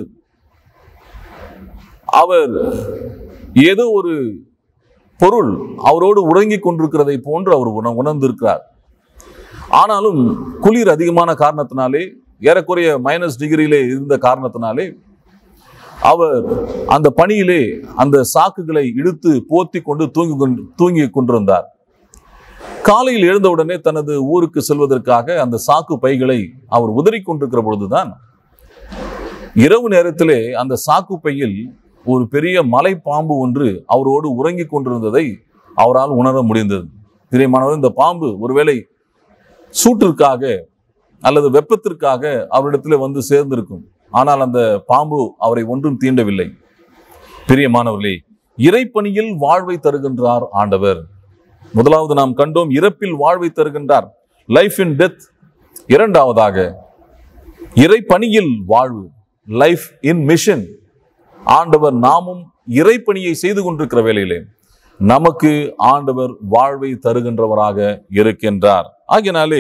அவர் ஏதோ ஒரு பொருள் அவரோடு உறங்கிக் கொண்டிருக்கிறதை போன்று அவர் உண உணர்ந்திருக்கிறார் ஆனாலும் குளிர் அதிகமான காரணத்தினாலே ஏறக்குறைய மைனஸ் டிகிரியிலே இருந்த காரணத்தினாலே அவர் அந்த பணியிலே அந்த சாக்குகளை இழுத்து போத்தி கொண்டு தூங்கி கொண்டு தூங்கி கொண்டிருந்தார் காலையில் எழுந்தவுடனே தனது ஊருக்கு செல்வதற்காக அந்த சாக்கு பைகளை அவர் உதறிக் கொண்டிருக்கிற பொழுதுதான் இரவு நேரத்திலே அந்த சாக்கு பையில் ஒரு பெரிய மலை பாம்பு ஒன்று அவரோடு உறங்கிக் கொண்டிருந்ததை அவரால் உணர முடிந்தது பிரியமானவர் இந்த பாம்பு ஒருவேளை சூட்டிற்காக அல்லது வெப்பத்திற்காக அவரிடத்தில் வந்து சேர்ந்திருக்கும் ஆனால் அந்த பாம்பு அவரை ஒன்றும் தீண்டவில்லை பிரியமானவர்களே இறைப்பணியில் வாழ்வை தருகின்றார் ஆண்டவர் முதலாவது நாம் கண்டோம் இறப்பில் வாழ்வை தருகின்றார் லைஃப் இன் டெத் இரண்டாவதாக இறைப்பணியில் வாழ்வு லைஃப் இன் மிஷன் ஆண்டவர் நாமும் இறைப்பணியை செய்து கொண்டிருக்கிற வேளையிலே நமக்கு ஆண்டவர் வாழ்வை தருகின்றவராக இருக்கின்றார் ஆகினாலே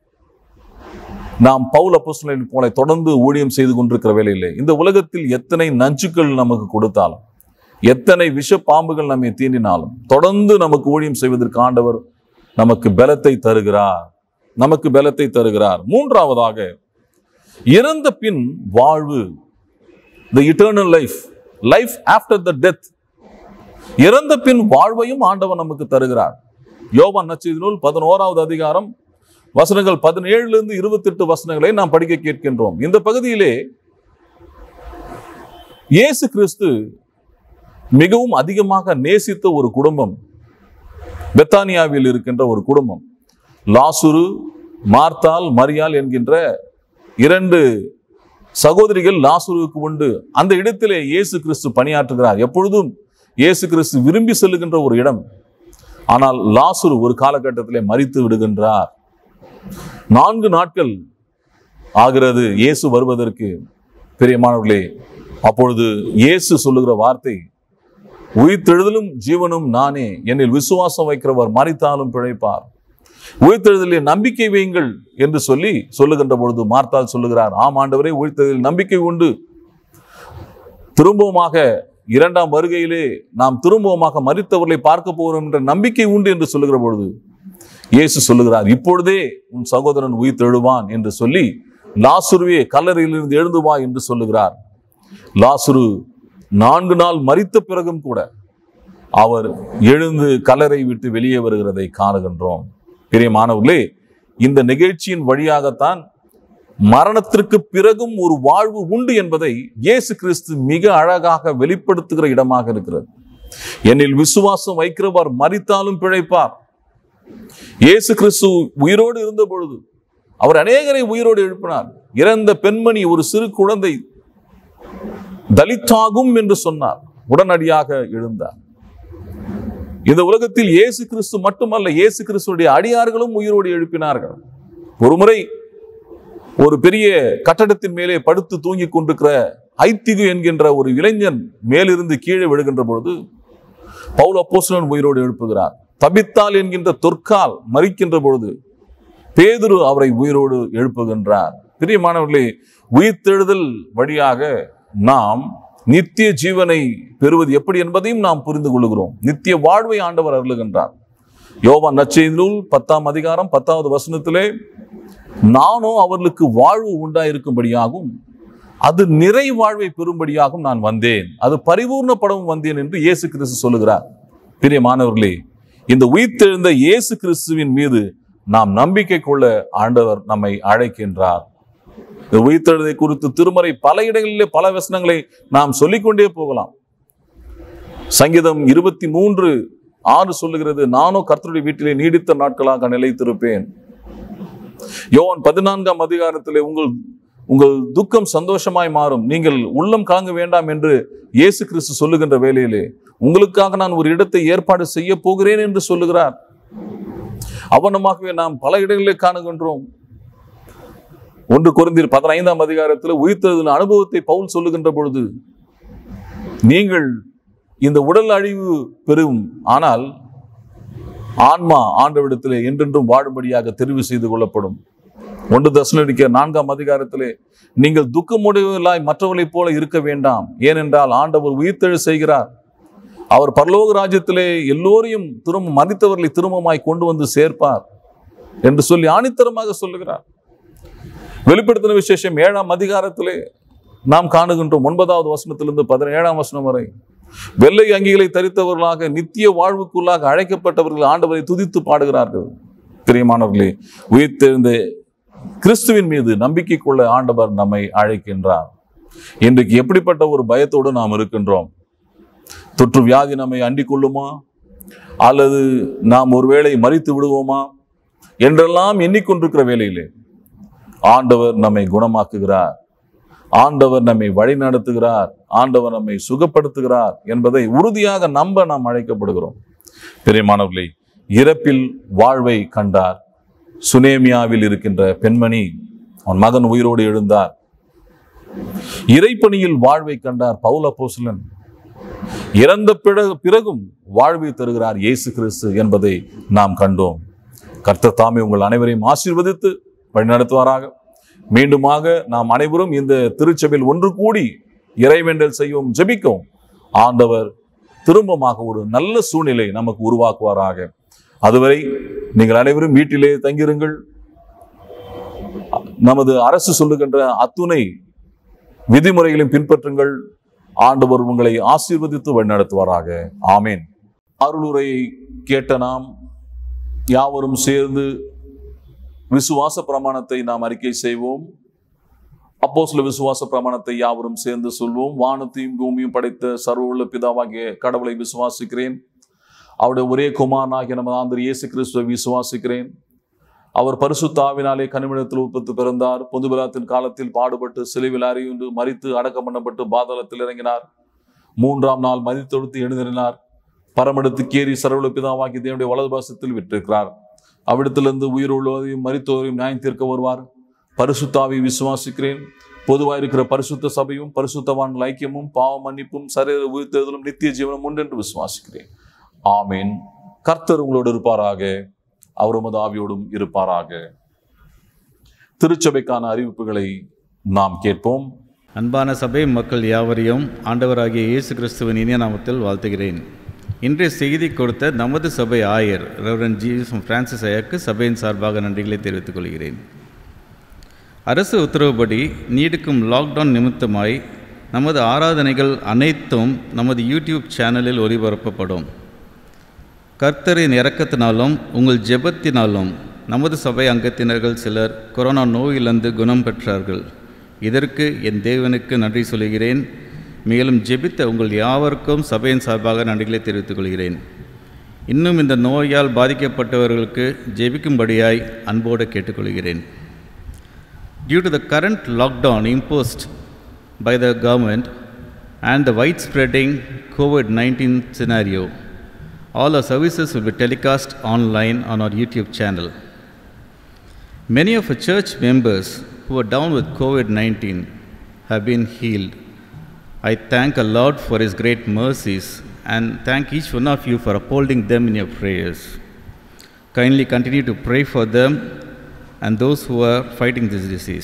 நாம் பவுல் அப்போஸ்தலனை போல தொடர்ந்து ஊழியம் செய்து கொண்டிருக்கிற வேளையிலே இந்த உலகத்தில் எத்தனை நஞ்சுக்கள் நமக்கு கொடுத்தாலும் எத்தனை விஷ பாம்புகள் நம்மை தீண்டினாலும் தொடர்ந்து நமக்கு ஊழியம் செய்வதற்கு ஆண்டவர் நமக்கு பலத்தை தருகிறார் நமக்கு பலத்தை தருகிறார் மூன்றாவதாக இறந்த பின் வாழ்வு the eternal life life after the death இறந்த பின் வாழ்வையும் ஆண்டவர் நமக்கு தருகிறார் யோவான் நச்செய்தி நூல் பதினோராவது அதிகாரம் வசனங்கள் பதினேழுல இருந்து இருபத்தெட்டு வசனங்களை நாம் படிக்க கேட்கின்றோம் இந்த பகுதியிலே இயேசு கிறிஸ்து மிகவும் அதிகமாக நேசித்த ஒரு குடும்பம் பெத்தானியாவில் இருக்கின்ற ஒரு குடும்பம் லாசுரு மார்த்தால் மரியாள் என்கின்ற இரண்டு சகோதரிகள் லாசுருவுக்கு உண்டு அந்த இடத்திலே இயேசு கிறிஸ்து பணியாற்றுகிறார் எப்பொழுதும் இயேசு கிறிஸ்து விரும்பி செல்லுகின்ற ஒரு இடம் ஆனால் லாசுரு ஒரு காலகட்டத்திலே மரித்து விடுகின்றார் நான்கு நாட்கள் ஆகிறது இயேசு வருவதற்கு பிரியமானவர்களே அப்பொழுது இயேசு சொல்லுகிற வார்த்தை உயிர்த்தெழுதலும் ஜீவனும் நானே என்னில் விசுவாசம் வைக்கிறவர் மறித்தாலும் பிழைப்பார் உயிர்த்தெழுதலில் நம்பிக்கை வையுங்கள் என்று சொல்லி சொல்லுகின்ற பொழுது மார்த்தால் சொல்லுகிறார் ஆம் ஆண்டவரே உயிர்த்தெழுதலில் நம்பிக்கை உண்டு திரும்பவுமாக இரண்டாம் வருகையிலே நாம் திரும்பவுமாக மறித்தவர்களை பார்க்க போகிறோம் என்ற நம்பிக்கை உண்டு என்று சொல்லுகிற பொழுது இயேசு சொல்லுகிறார் இப்பொழுதே உன் சகோதரன் உயிர்த்தெழுவான் என்று சொல்லி லாசுருவே கல்லறையிலிருந்து எழுந்து வா என்று சொல்லுகிறார் லாசுரு நான்கு நாள் மரித்த பிறகும் கூட அவர் எழுந்து கல்லறை விட்டு வெளியே வருகிறதை காணுகின்றோம் பிரியமானவர்களே இந்த நிகழ்ச்சியின் வழியாகத்தான் மரணத்திற்கு பிறகும் ஒரு வாழ்வு உண்டு என்பதை இயேசு கிறிஸ்து மிக அழகாக வெளிப்படுத்துகிற இடமாக இருக்கிறது என்னில் விசுவாசம் வைக்கிறவர் மரித்தாலும் பிழைப்பார் இயேசு கிறிஸ்து உயிரோடு இருந்த பொழுது அவர் அநேகரை உயிரோடு எழுப்பினார் இறந்த பெண்மணி ஒரு சிறு குழந்தை தலித்தாகும் என்று சொன்னார் உடனடியாக எழுந்தார் இந்த உலகத்தில் இயேசு கிறிஸ்து மட்டுமல்ல இயேசு கிறிஸ்துடைய அடியார்களும் உயிரோடு எழுப்பினார்கள் ஒருமுறை ஒரு பெரிய கட்டடத்தின் மேலே படுத்து தூங்கிக் கொண்டிருக்கிற ஐத்திகு என்கின்ற ஒரு இளைஞன் மேலிருந்து கீழே விழுகின்ற பொழுது பவுல் அப்போஸ்தலன் உயிரோடு எழுப்புகிறார் தபித்தால் என்கின்ற தொற்கால் மறிக்கின்ற பொழுது பேதுரு அவரை உயிரோடு எழுப்புகின்றார் பிரியமானவர்களே உயிர்த்தெழுதல் வழியாக நாம் நித்திய ஜீவனை பெறுவது எப்படி என்பதையும் நாம் புரிந்து கொள்கிறோம் நித்திய வாழ்வை ஆண்டவர் அருளுகின்றார் யோவான் நற்செய்தி நூல் பத்தாம் அதிகாரம் பத்தாவது வசனத்திலே நானும் அவர்களுக்கு வாழ்வு உண்டாயிருக்கும்படியாகும் அது நிறை வாழ்வை பெறும்படியாகவும் நான் வந்தேன் அது பரிபூர்ணப்படவும் வந்தேன் என்று இயேசு கிறிஸ்து சொல்லுகிறார் பிரியமானவர்களே இந்த உயிர்த்தெழுந்த இயேசு கிறிஸ்துவின் மீது நாம் நம்பிக்கை கொள்ள ஆண்டவர் நம்மை அழைக்கின்றார் இந்த உயிர்த்தெழுதை குறித்து திருமறை பல இடங்களிலே பல வசனங்களை நாம் சொல்லிக்கொண்டே போகலாம் சங்கீதம் இருபத்தி மூன்று ஆறு சொல்லுகிறது நானும் கர்த்தருடைய வீட்டிலே நீடித்த நாட்களாக நிலைத்திருப்பேன் யோவான் பதினான்காம் அதிகாரத்திலே உங்கள் உங்கள் துக்கம் சந்தோஷமாய் மாறும் நீங்கள் உள்ளம் கலங்க வேண்டாம் என்று இயேசு கிறிஸ்து சொல்லுகின்ற வேளையிலே உங்களுக்காக நான் ஒரு இடத்தை ஏற்பாடு செய்ய போகிறேன் என்று சொல்லுகிறார் அவனமாகவே நாம் பல இடங்களிலே காணுகின்றோம் ஒன்று குறைந்தீர் பதினைந்தாம் அதிகாரத்தில் உயிர்த்தெழுதல் அனுபவத்தை பவுல் சொல்லுகின்ற பொழுது நீங்கள் இந்த உடல் அழிவு பெறும் ஆனால் ஆன்மா ஆண்டவிடத்திலே என்றென்றும் வாழும்படியாக தெரிவு செய்து கொள்ளப்படும் ஒன்று தசனடிக்க நான்காம் அதிகாரத்திலே நீங்கள் துக்கமுடையவர்களாய் மற்றவர்களைப் போல இருக்க வேண்டாம் ஏனென்றால் ஆண்டவர் உயிர்த்தெழு செய்கிறார் அவர் பரலோக ராஜ்யத்திலே எல்லோரையும் திரும்ப மதித்தவர்களை திரும்பமாய் கொண்டு வந்து சேர்ப்பார் என்று சொல்லி ஆணித்தரமாக சொல்லுகிறார் வெளிப்படுத்தின விசேஷம் ஏழாம் அதிகாரத்திலே நாம் காணுகின்றோம் ஒன்பதாவது வசனத்திலிருந்து பதினேழாம் வசனம் வரை வெள்ளை அங்கிகளை தரித்தவர்களாக நித்திய வாழ்வுக்குள்ளாக அழைக்கப்பட்டவர்கள் ஆண்டவரை துதித்து பாடுகிறார்கள் பிரியமானவர்களே உயிர்த்தெழுந்த கிறிஸ்துவின் மீது நம்பிக்கை கொள்ள ஆண்டவர் நம்மை அழைக்கின்றார் இன்றைக்கு எப்படிப்பட்ட ஒரு பயத்தோடு நாம் இருக்கின்றோம் தொற்று வியாதி நம்மை அண்டிக் கொள்ளுமா அல்லது நாம் ஒருவேளை மறித்து விடுவோமா என்றெல்லாம் எண்ணிக்கொண்டிருக்கிற வேளையிலே ஆண்டவர் நம்மை குணமாக்குகிறார் ஆண்டவர் நம்மை வழி நடத்துகிறார் ஆண்டவர் நம்மை சுகப்படுத்துகிறார் என்பதை உறுதியாக நம்ப நாம் அழைக்கப்படுகிறோம் பிரியமானவர்களே இறப்பில் வாழ்வை கண்டார் சுனேமியாவில் இருக்கின்ற பெண்மணி அவன் மகன் உயிரோடு எழுந்தார் இறைப்பணியில் வாழ்வை கண்டார் பவுல போசலன் இறந்த பிறகு பிறகும் வாழ்வை தருகிறார் இயேசு கிறிஸ்து என்பதை நாம் கண்டோம் கர்த்தர் தாமே உங்கள் அனைவரையும் ஆசீர்வதித்து வழிநடத்துவாராக மீண்டுமாக நாம் அனைவரும் இந்த திருச்சபையில் ஒன்று கூடி இறைவேண்டல் செய்வோம் ஜெபிக்கவும் ஆண்டவர் திரும்பமாக ஒரு நல்ல சூழ்நிலை நமக்கு உருவாக்குவாராக அதுவரை நீங்கள் அனைவரும் வீட்டிலே தங்கிருங்கள் நமது அரசு சொல்லுகின்ற அத்துணை விதிமுறைகளையும் பின்பற்றுங்கள் ஆண்டவர் உங்களை ஆசீர்வதித்து வழிநடத்துவாராக ஆமேன் அருளுரையை கேட்ட நாம் யாவரும் சேர்ந்து விசுவாச பிரமாணத்தை நாம் அறிக்கை செய்வோம் அப்போ சில விசுவாச பிரமாணத்தை யாவரும் சேர்ந்து சொல்வோம் வானத்தையும் பூமியும் படைத்த சர்வ பிதாவாகிய கடவுளை விசுவாசிக்கிறேன் அவருடைய ஒரே குமாரனாகிய நமது ஆந்தர் இயேசு கிறிஸ்துவை விசுவாசிக்கிறேன் அவர் பரிசுத்தாவினாலே கனிமிடத்தில் உற்பத்தி பிறந்தார் பொதுபிலாத்தின் காலத்தில் பாடுபட்டு சிலுவில் அறியுண்டு மறித்து அடக்கம் பண்ணப்பட்டு பாதாளத்தில் இறங்கினார் மூன்றாம் நாள் மதித்தொடுத்து எழுந்தினார் பரமடத்துக்கேறி சர்வல பிதாவாகி தேவனுடைய வலது பாசத்தில் விட்டிருக்கிறார் அவ்விடத்திலிருந்து உயிர் மறித்தோரையும் நியாயம் தீர்க்க வருவார் பரிசுத்தாவை விசுவாசிக்கிறேன் பொதுவாக இருக்கிற பரிசுத்த சபையும் பரிசுத்தவான் ஐக்கியமும் பாவ மன்னிப்பும் சரீர உயிர்த்தெழுதலும் நித்திய ஜீவனம் உண்டு என்று விசுவாசிக்கிறேன் ஆமேன் கர்த்தர் உங்களோடு இருப்பாராக அவர் உமது ஆவியோடும் இருப்பாராக திருச்சபைக்கான அறிவிப்புகளை நாம் கேட்போம் அன்பான சபை மக்கள் யாவரையும் ஆண்டவராகிய இயேசு கிறிஸ்துவின் இனிய நாமத்தில் வாழ்த்துகிறேன் இன்றைய செய்தி கொடுத்த நமது சபை ஆயர் ரெவரன் ஜி பிரான்சிஸ் ஐயாக்கு சபையின் சார்பாக நன்றிகளை தெரிவித்துக் கொள்கிறேன் அரசு உத்தரவுப்படி நீடிக்கும் லாக்டவுன் நிமித்தமாய் நமது ஆராதனைகள் அனைத்தும் நமது யூடியூப் சேனலில் ஒளிபரப்பப்படும் கர்த்தரின் இரக்கத்தினாலும் உங்கள் ஜெபத்தினாலும் நமது சபை அங்கத்தினர்கள் சிலர் கொரோனா நோயிலிருந்து குணம் பெற்றார்கள் இதற்கு என் தேவனுக்கு நன்றி சொல்கிறேன் மேலும் ஜெபித்த உங்கள் யாவருக்கும் சபையின் சார்பாக நன்றிகளை தெரிவித்துக் கொள்கிறேன் இன்னும் இந்த நோயால் பாதிக்கப்பட்டவர்களுக்கு ஜெபிக்கும்படியாய் அன்போடு கேட்டுக்கொள்கிறேன் Due to the current lockdown imposed by the government and the widespreading COVID 19 scenario, all our services will be telecast online on our YouTube channel. Many of our church members who are down with COVID 19 have been healed. I thank the Lord for His great mercies and thank each one of you for upholding them in your prayers. Kindly continue to pray for them and those who are fighting this disease.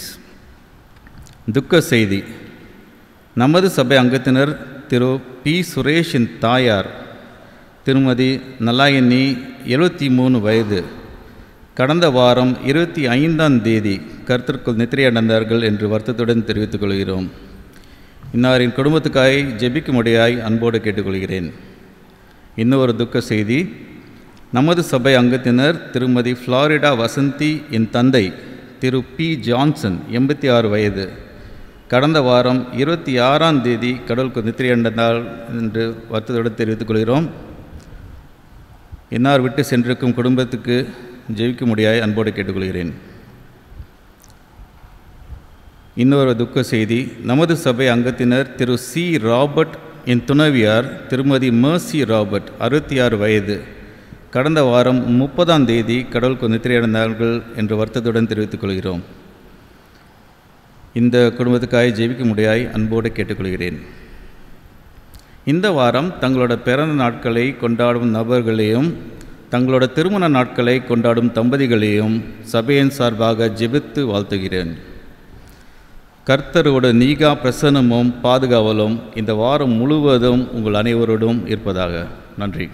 துக்க செய்தி நமது சபை அங்கத்தினர் திரு B சுரேஷின் தாயார் திருமதி நலாயனி எழுபத்தி மூணு வயது கடந்த வாரம் இருபத்தி ஐந்தாம் தேதி கருத்திற்குள் நித்திரையடைந்தார்கள் என்று வருத்தத்துடன் தெரிவித்துக் கொள்கிறோம் இன்னாரின் குடும்பத்துக்காய் ஜெபிக்கும்படியாய் அன்போடு கேட்டுக்கொள்கிறேன் இன்னொரு துக்க செய்தி நமது சபை அங்கத்தினர் திருமதி ஃப்ளாரிடா வசந்தி என் தந்தை திரு பி ஜான்சன் எண்பத்தி ஆறு வயது கடந்த வாரம் இருபத்தி ஆறாம் தேதி கடவுளுக்கு நித்திரையடைந்தால் என்று வருத்தத்துடன் தெரிவித்துக் கொள்கிறோம் இன்னார் விட்டு சென்றிருக்கும் குடும்பத்துக்கு ஜெயிக்க முடியாய் அன்போடு கேட்டுக்கொள்கிறேன் இன்னொரு துக்க செய்தி நமது சபை அங்கத்தினர் திரு சி ராபர்ட் என் துணைவியார் திருமதி மர்சி ராபர்ட் அறுபத்தி ஆறு வயது கடந்த வாரம் முப்பதாம் தேதி கடவுளுக்கு நித்திரையடைந்தார்கள் என்று வருத்தத்துடன் தெரிவித்துக் கொள்கிறோம் இந்த குடும்பத்துக்காய் ஜெயிக்க முடியாய் அன்போடு கேட்டுக்கொள்கிறேன் இந்த வாரம் தங்களோட பிறந்த நாட்களை கொண்டாடும் நபர்களையும் தங்களோட திருமண நாட்களை கொண்டாடும் தம்பதிகளையும் சபையின் சார்பாக ஜெபித்து வாழ்த்துகிறேன் கர்த்தரோட நீகா பிரசனமும் பாதுகாவலும் இந்த வாரம் முழுவதும் உங்கள் அனைவரோடும் இருப்பதாக நன்றி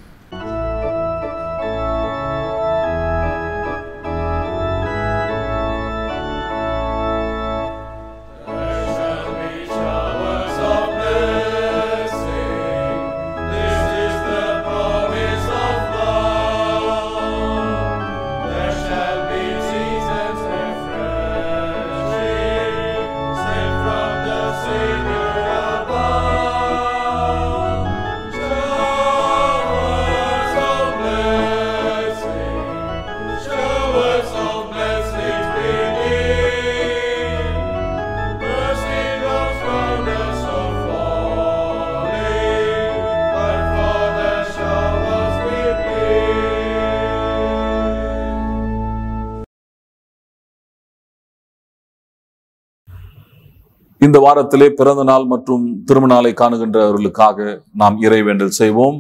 இந்த வாரத்திலே பிறந்த நாள் மற்றும் திருமண நாளை காணுகின்றவர்களுக்காக நாம் இறைவேண்டல் செய்வோம்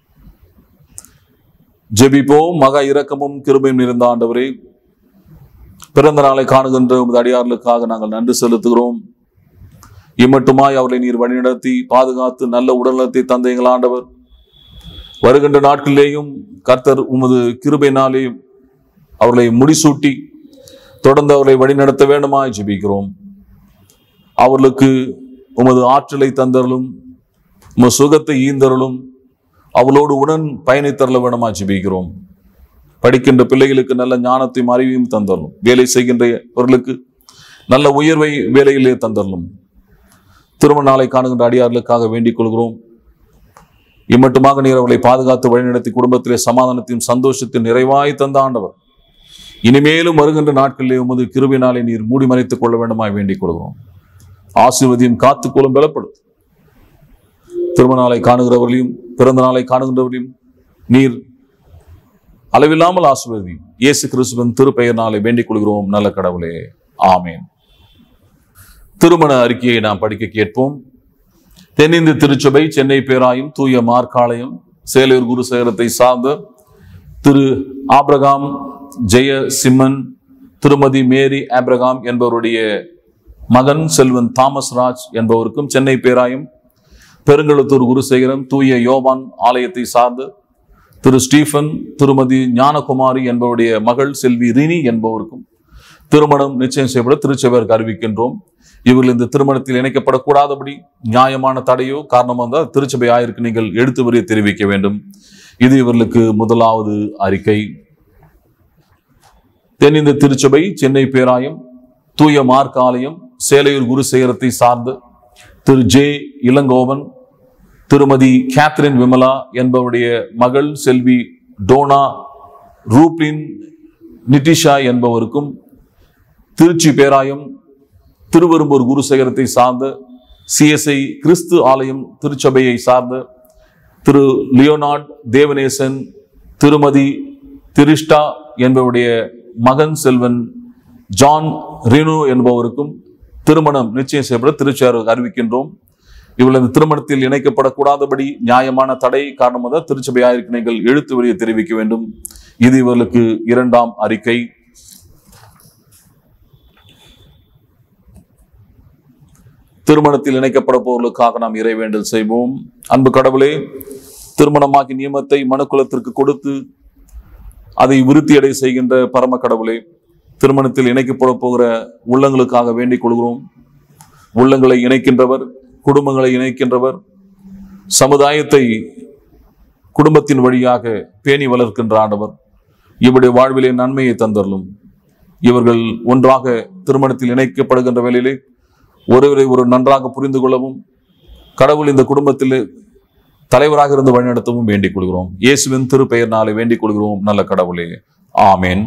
ஜெபிப்போம் மகா இரக்கமும் கிருபையும் இருந்த ஆண்டவரே பிறந்த நாளை காணுகின்ற உமது அடியார்களுக்காக நாங்கள் நன்றி செலுத்துகிறோம் இம்மட்டுமாய் அவர்களை நீர் வழிநடத்தி பாதுகாத்து நல்ல உடல்நலத்தை தந்த எங்கள் ஆண்டவர் வருகின்ற நாட்களிலேயும் கர்த்தர் உமது கிருபையினாலே அவர்களை முடிசூட்டி தொடர்ந்து அவர்களை வழிநடத்த வேண்டுமாய் ஜெபிக்கிறோம் அவர்களுக்கு உமது ஆற்றலை தந்தருளும் உமது சுகத்தை ஈந்தருளும் அவளோடு உடன் பயணித்தரல வேணுமா ஜெபிக்கிறோம் படிக்கின்ற பிள்ளைகளுக்கு நல்ல ஞானத்தையும் அறிவையும் தந்தரலும் வேலை செய்கின்றவர்களுக்கு நல்ல உயர்வை வேலையிலே தந்தரலும் திருமண நாளை காணுகின்ற அடியார்களுக்காக வேண்டிக் கொள்கிறோம் இம்மட்டுமாக நீர் அவர்களை பாதுகாத்து வழிநடத்தி குடும்பத்திலே சமாதானத்தையும் சந்தோஷத்தையும் நிறைவாய் தந்த ஆண்டவர் இனிமேலும் வருகின்ற நாட்களிலே உமது கிருபினாலே நீர் மூடி மறைத்துக் கொள்ள வேண்டுமாய் வேண்டிக் கொள்கிறோம் ஆசீர்வதியும் காத்துக்கொள்ளும் பலப்படுத்தும் திருமண நாளை காணுகிறவர்களையும் பிறந்த நாளை காணுகின்றவர்களையும் நீர் அளவில்லாமல் ஆசீர்வதியும் இயேசு கிறிஸ்துவின் திருப்பெயர் நாளை வேண்டிக் கொள்கிறோம் நல்ல கடவுளே ஆமேன் திருமண அறிக்கையை நாம் படிக்க கேட்போம் தென்னிந்திய திருச்சபை சென்னை பேராயும் தூய மார்க்காலயம் சேலையூர் குரு சேகரத்தை சார்ந்த திரு ஆப்ரகாம் ஜெய சிம்மன் திருமதி மேரி ஆப்ரகாம் என்பவருடைய மகன் செல்வன் தாமஸ் ராஜ் என்பவருக்கும் சென்னை பேராயம் பெருங்கழுத்தூர் குருசேகரம் தூய யோவான் ஆலயத்தை சார்ந்து திரு ஸ்டீஃபன் திருமதி ஞானகுமாரி என்பவருடைய மகள் செல்வி ரினி என்பவருக்கும் திருமணம் நிச்சயம் செய்யப்பட திருச்சபையருக்கு அறிவிக்கின்றோம் இவர்கள் இந்த திருமணத்தில் இணைக்கப்படக்கூடாதபடி நியாயமான தடையோ காரணமாக இருந்தால் திருச்சபை ஆயிருக்கு நீங்கள் எடுத்து வரிய தெரிவிக்க வேண்டும் இது இவர்களுக்கு முதலாவது அறிக்கை தென்னிந்திய திருச்சபை சென்னை பேராயம் தூய மார்க் ஆலயம் சேலையூர் குருசேகரத்தை சார்ந்து திரு ஜே இளங்கோவன் திருமதி கேத்ரின் விமலா என்பவருடைய மகள் செல்வி டோனா ரூப்ளின் நிட்டிஷா என்பவருக்கும் திருச்சி பேராயம் திருவெரும்பூர் குருசேகரத்தை சார்ந்த சிஎஸ்ஐ கிறிஸ்து ஆலயம் திருச்சபையை சார்ந்த திரு லியோனார்ட் தேவநேசன் திருமதி திரிஷ்டா என்பவருடைய மகன் செல்வன் ஜான் ரினு என்பவருக்கும் திருமணம் நிச்சயம் செய்யப்பட திருச்சியார் அறிவிக்கின்றோம் இவள் இந்த திருமணத்தில் இணைக்கப்படக்கூடாதபடி நியாயமான தடை காரணமாக திருச்சபை ஆயிருக்கு நீங்கள் எழுத்து வழியை தெரிவிக்க வேண்டும் இது இவர்களுக்கு இரண்டாம் அறிக்கை திருமணத்தில் இணைக்கப்பட போவர்களுக்காக நாம் இறைவேண்டல் செய்வோம் அன்பு கடவுளே திருமணமாகி நியமத்தை மனுக்குலத்திற்கு கொடுத்து அதை விருத்தியடை செய்கின்ற பரம கடவுளே திருமணத்தில் இணைக்கப்பட போகிற உள்ளங்களுக்காக வேண்டிக் கொள்கிறோம் உள்ளங்களை இணைக்கின்றவர் குடும்பங்களை இணைக்கின்றவர் சமுதாயத்தை குடும்பத்தின் வழியாக பேணி வளர்க்கின்ற ஆண்டவர் இவருடைய வாழ்விலே நன்மையை தந்தரலும் இவர்கள் ஒன்றாக திருமணத்தில் இணைக்கப்படுகின்ற வேளையிலே ஒருவரை ஒரு நன்றாக புரிந்து கொள்ளவும் கடவுள் இந்த குடும்பத்தில் தலைவராக இருந்து வழிநடத்தவும் வேண்டிக் கொள்கிறோம் இயேசுவின் திருப்பெயர் நாளை வேண்டிக் கொள்கிறோம் நல்ல கடவுளே ஆமேன்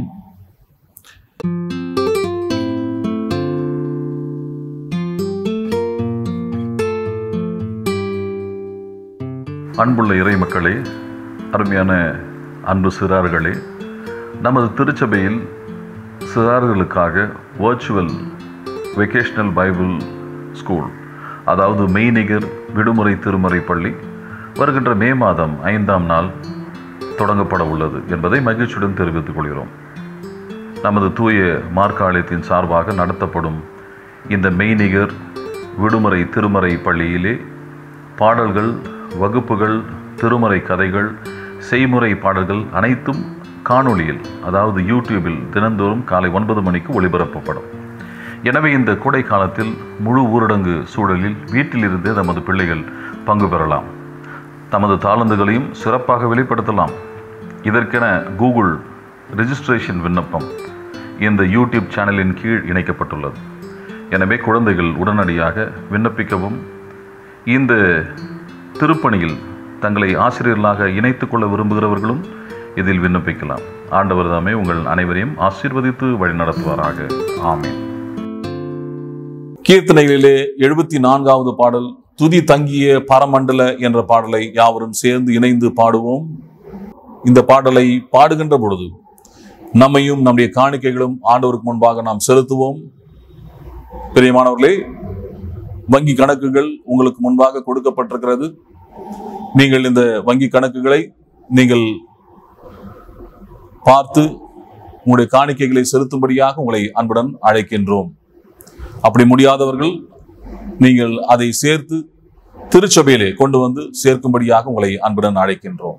அன்புள்ள இறை மக்களே அருமையான அன்பு சிறார்களே நமது திருச்சபையில் சிறார்களுக்காக வர்ச்சுவல் வெக்கேஷனல் பைபிள் ஸ்கூல் அதாவது மெய்நிகர் விடுமுறை திருமறை பள்ளி வருகின்ற மே மாதம் ஐந்தாம் நாள் தொடங்கப்பட உள்ளது என்பதை மகிழ்ச்சியுடன் தெரிவித்துக் கொள்கிறோம் நமது தூய மார்க்காலயத்தின் சார்பாக நடத்தப்படும் இந்த மெய்நிகர் விடுமுறை திருமறை பள்ளியிலே பாடல்கள் வகுப்புகள் திருமறை கதைகள் செய்முறை பாடல்கள் அனைத்தும் காணொளியில் அதாவது யூடியூபில் தினந்தோறும் காலை ஒன்பது மணிக்கு ஒளிபரப்பப்படும் எனவே இந்த கோடை காலத்தில் முழு ஊரடங்கு சூழலில் வீட்டிலிருந்தே நமது பிள்ளைகள் பங்கு பெறலாம் தமது தாளந்துகளையும் சிறப்பாக வெளிப்படுத்தலாம் இதற்கென கூகுள் ரெஜிஸ்ட்ரேஷன் விண்ணப்பம் இந்த யூடியூப் சேனலின் கீழ் இணைக்கப்பட்டுள்ளது எனவே குழந்தைகள் உடனடியாக விண்ணப்பிக்கவும் இந்த திருப்பணியில் தங்களை ஆசிரியர்களாக இணைத்துக் கொள்ள விரும்புகிறவர்களும் இதில் விண்ணப்பிக்கலாம் ஆண்டவர் தாமே உங்கள் அனைவரையும் ஆசீர்வதித்து வழிநடத்துவாராக ஆமென் கீர்த்தனைகளிலே எழுபத்தி நான்காவது பாடல் துதி தங்கிய பரமண்டல என்ற பாடலை யாவரும் சேர்ந்து இணைந்து பாடுவோம் இந்த பாடலை பாடுகின்ற பொழுது நம்மையும் நம்முடைய காணிக்கைகளும் ஆண்டவருக்கு முன்பாக நாம் செலுத்துவோம் பிரியமானவர்களே வங்கி கணக்குகள் உங்களுக்கு முன்பாக கொடுக்கப்பட்டிருக்கிறது நீங்கள் இந்த வங்கி கணக்குகளை நீங்கள் பார்த்து உங்களுடைய காணிக்கைகளை செலுத்தும்படியாக உங்களை அன்புடன் அழைக்கின்றோம் அப்படி முடியாதவர்கள் நீங்கள் அதை சேர்த்து திருச்சபையிலே கொண்டு வந்து சேர்க்கும்படியாக உங்களை அன்புடன் அழைக்கின்றோம்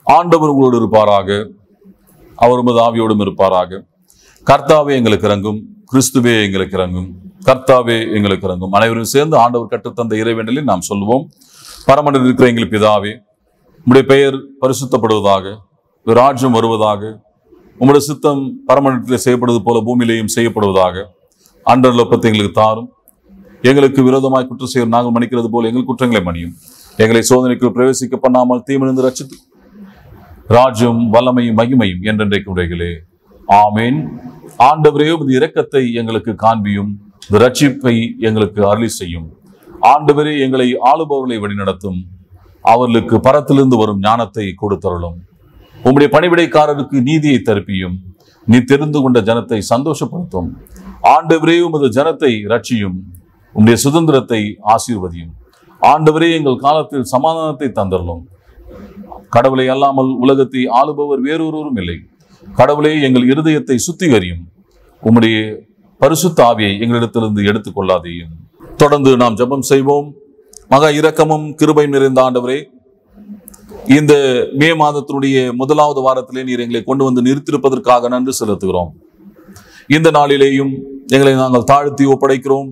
ஆண்டவர் உங்களோடு இருப்பாராக அவர் உமது ஆவியோடும் இருப்பாராக கர்த்தாவே எங்களுக்கு இறங்கும் கிறிஸ்துவே எங்களுக்கு இறங்கும் கர்த்தாவே எங்களுக்கு இறங்கும் அனைவரும் சேர்ந்து ஆண்டவர் கற்றுத்தந்த இறைவேண்டலில் நாம் சொல்லுவோம் பரமனில் இருக்கிற எங்கள் பிதாவே உம்முடைய பெயர் பரிசுத்தப்படுவதாக உம்முடைய ராஜ்யம் வருவதாக உம்முடைய சித்தம் பரமனிடத்திலே செய்யப்படுவது போல பூமியிலேயும் செய்யப்படுவதாக அன்றர் லொப்பத்தை எங்களுக்கு தாரும் எங்களுக்கு விரோதமாய் குற்றம் செய்யும் நாங்கள் மன்னிக்கிறது போல எங்கள் குற்றங்களை மன்னியும் எங்களை சோதனைக்குள் பிரவேசிக்க பண்ணாமல் தீமிழந்து ரட்சித்து ராஜ்யம் வல்லமையும் மகிமையும் என்றென்றைக்கு உடைகளே ஆமேன் ஆண்டவரே உமது இரக்கத்தை எங்களுக்கு காண்பியும் இந்த ரட்சிப்பை எங்களுக்கு அருளி செய்யும் ஆண்டவரே எங்களை ஆளுபவர்களை வழிநடத்தும் அவர்களுக்கு பரத்திலிருந்து வரும் ஞானத்தை கொடுத்தருளும் உம்முடைய பணிவிடைக்காரருக்கு நீதியை தருப்பியும் நீ தெரிந்து கொண்ட ஜனத்தை சந்தோஷப்படுத்தும் ஆண்டவரே உமது ஜனத்தை ரட்சியும் உம்முடைய சுதந்திரத்தை ஆசீர்வதியும் ஆண்டவரே எங்கள் காலத்தில் சமாதானத்தை தந்தருளும் கடவுளை அல்லாமல் உலகத்தை ஆளுபவர் வேறொருவரும் இல்லை கடவுளே எங்கள் இருதயத்தை சுத்திகரியும் உம்முடைய பரிசுத்த ஆவியை எங்களிடத்திலிருந்து எடுத்துக் கொள்ளாதேயும் தொடர்ந்து நாம் ஜெபம் செய்வோம் மகா இரக்கமும் கிருபையும் நிறைந்த ஆண்டவரே இந்த மே மாதத்தினுடைய முதலாவது வாரத்திலே நீர் எங்களை கொண்டு வந்து நிறுத்திருப்பதற்காக நன்றி செலுத்துகிறோம் இந்த நாளிலேயும் எங்களை நாங்கள் தாழ்த்தி ஒப்படைக்கிறோம்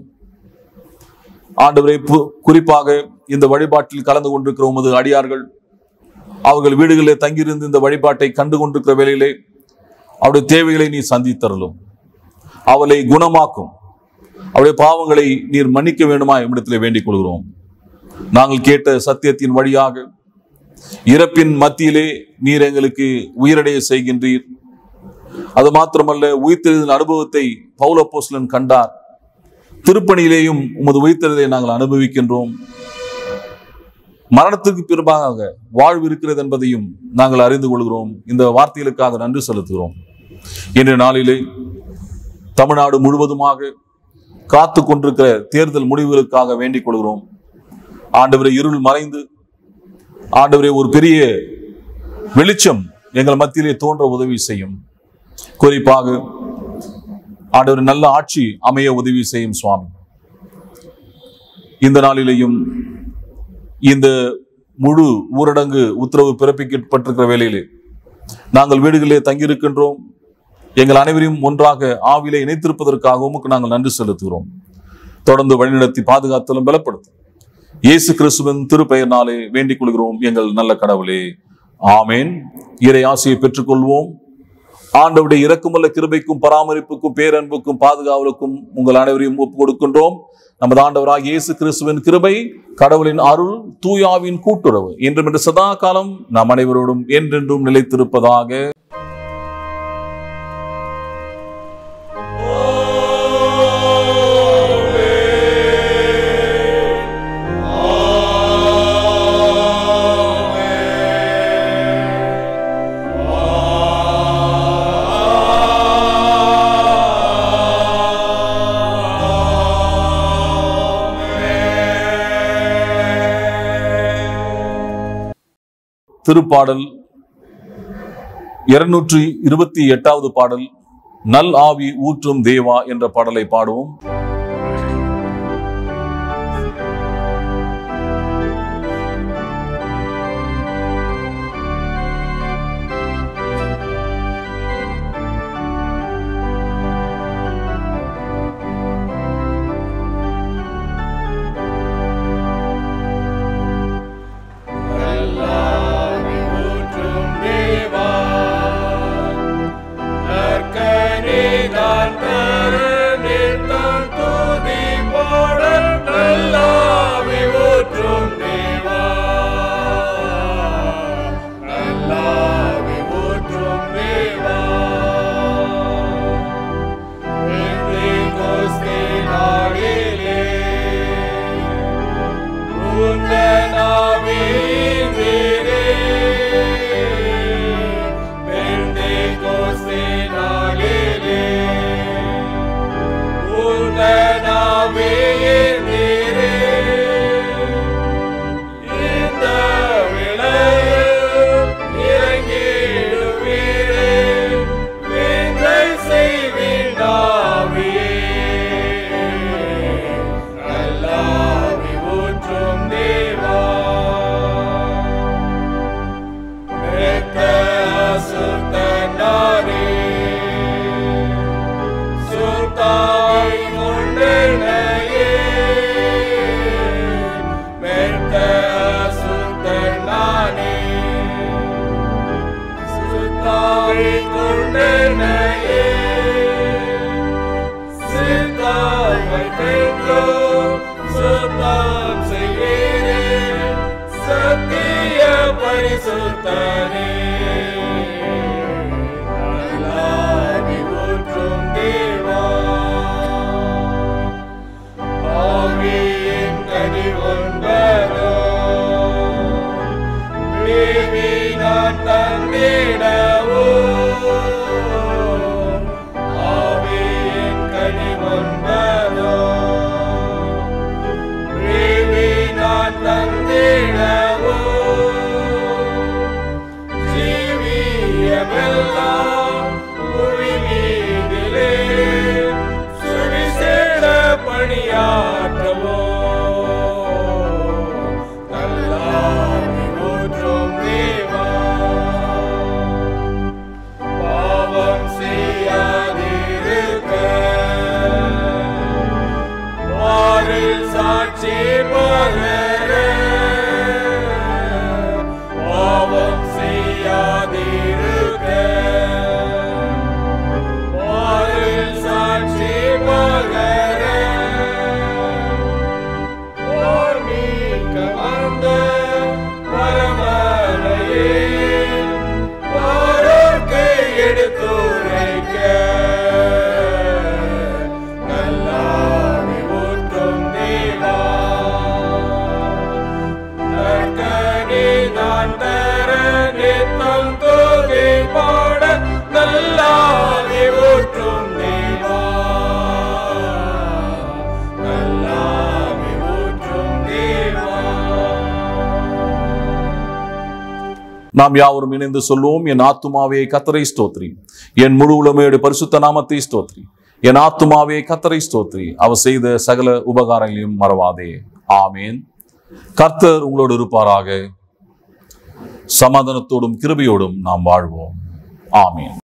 ஆண்டவரே பு- குறிப்பாக இந்த வழிபாட்டில் கலந்து கொண்டிருக்கிற உமது அடியார்கள் அவர்கள் வீடுகளிலே தங்கியிருந்து இந்த வழிபாட்டை கண்டு கொண்டிருக்கிற வேளையிலே அவருடைய தேவைகளை நீ சந்தித்தருளும் அவளை குணமாக்கும் அவருடைய பாவங்களை நீர் மன்னிக்க வேண்டுமா என்னிடத்திலே வேண்டிக் கொள்கிறோம் நாங்கள் கேட்ட சத்தியத்தின் வழியாக இறப்பின் மத்தியிலே நீர் எங்களுக்கு உயிரடைய செய்கின்றீர் அது மாத்திரமல்ல உயிர்த்தெழுதல் அனுபவத்தை பௌலப்போஸ்லன் கண்டார் திருப்பணியிலேயும் உமது உயிர்த்தெழுதலை நாங்கள் அனுபவிக்கின்றோம் மரணத்துக்கு பிறபாக வாழ்வு இருக்கிறது என்பதையும் நாங்கள் அறிந்து கொள்கிறோம் இந்த வார்த்தைகளுக்காக நன்றி செலுத்துகிறோம் இன்றைய நாளிலே தமிழ்நாடு முழுவதுமாக காத்து கொண்டிருக்கிற தேர்தல் முடிவுகளுக்காக வேண்டிக் கொள்கிறோம் ஆண்டவரை இருள் மறைந்து ஆண்டவரே ஒரு பெரிய வெளிச்சம் எங்கள் மத்தியிலே தோன்ற உதவி செய்யும் குறிப்பாக ஆண்டவர் நல்ல ஆட்சி அமைய உதவி செய்யும் சுவாமி இந்த நாளிலேயும் இந்த முழு ஊரடங்கு உத்தரவு பிறப்பிக்கப்பட்டிருக்கிற வேளையிலே நாங்கள் வீடுகளிலே தங்கியிருக்கின்றோம் எங்கள் அனைவரையும் ஒன்றாக ஆவிலே இணைத்திருப்பதற்காக உமக்கு நாங்கள் நன்றி செலுத்துகிறோம் தொடர்ந்து வழிநடத்தி பாதுகாத்தலும் பலப்படுத்தும் இயேசு கிறிஸ்துவின் திருப்பெயர்னாலே வேண்டிக் கொள்கிறோம் எங்கள் நல்ல கடவுளே ஆமேன் இறை ஆசையை பெற்றுக்கொள்வோம் ஆண்டவுடைய இரக்கமுள்ள கிருபைக்கும் பராமரிப்புக்கும் பேரன்புக்கும் பாதுகாவலுக்கும் உங்கள் அனைவரையும் ஒப்புக் கொடுக்கின்றோம் நமது ஆண்டவராக இயேசு கிறிஸ்துவின் கிருபை கடவுளின் அருள் தூயாவின் கூட்டுறவு இன்றும் என்று சதா காலம் நம் அனைவரோடும் என்றென்றும் நிலைத்திருப்பதாக திருப்பாடல் இருநூற்றி இருபத்தி எட்டாவது பாடல் நல் ஆவி ஊற்றும் தேவா என்ற பாடலை பாடுவோம் நற்கனிதான் பெரு நித்தம் பரிசுத்தரே அல்லாவி ஊற்றும் தேவா ஆவியின் கனி ஒன்பதோ தேவி நான் தந்திடவோ ஆவியின் கனி ஒன்பதோ தேவி நான் தந்திடவோ ஜீவியமெல்லாம் புவி மீதிலே சுவிசேட பணியாற்றவோ நல்லாவி ஊற்றும் தேவா பாவம் செய்யாதிருக்க வாரில் சாட்சி பகர பாவம் செய்யாதிருக்க வாரில் சாட்சி பகர போர் நீக்க வந்த பரமனையே போரோர்க்கு எடுத்துரைக்க நல்லாவி ஊற்றும் தேவா நற்கனி நான் தர நித்தம் தூதி பாட நல்லாவி ஊற்றும் தேவா நல்லாவி ஊற்றும் தேவா நாம் யாவரும் இணைந்து சொல்லுவோம் என் ஆத்துமாவே கத்தரை ஸ்தோத்ரி என் முழு உளமையோட பரிசுத்த நாமத்தை ஸ்தோத்ரி என் ஆத்துமாவே கத்தரை ஸ்தோத்ரி அவர் செய்த சகல உபகாரங்களையும் மறவாதே ஆமேன் கர்த்தர் உங்களோடு இருப்பாராக சமாதானத்தோடும் கிருபையோடும் நாம் வாழ்வோம் ஆமேன்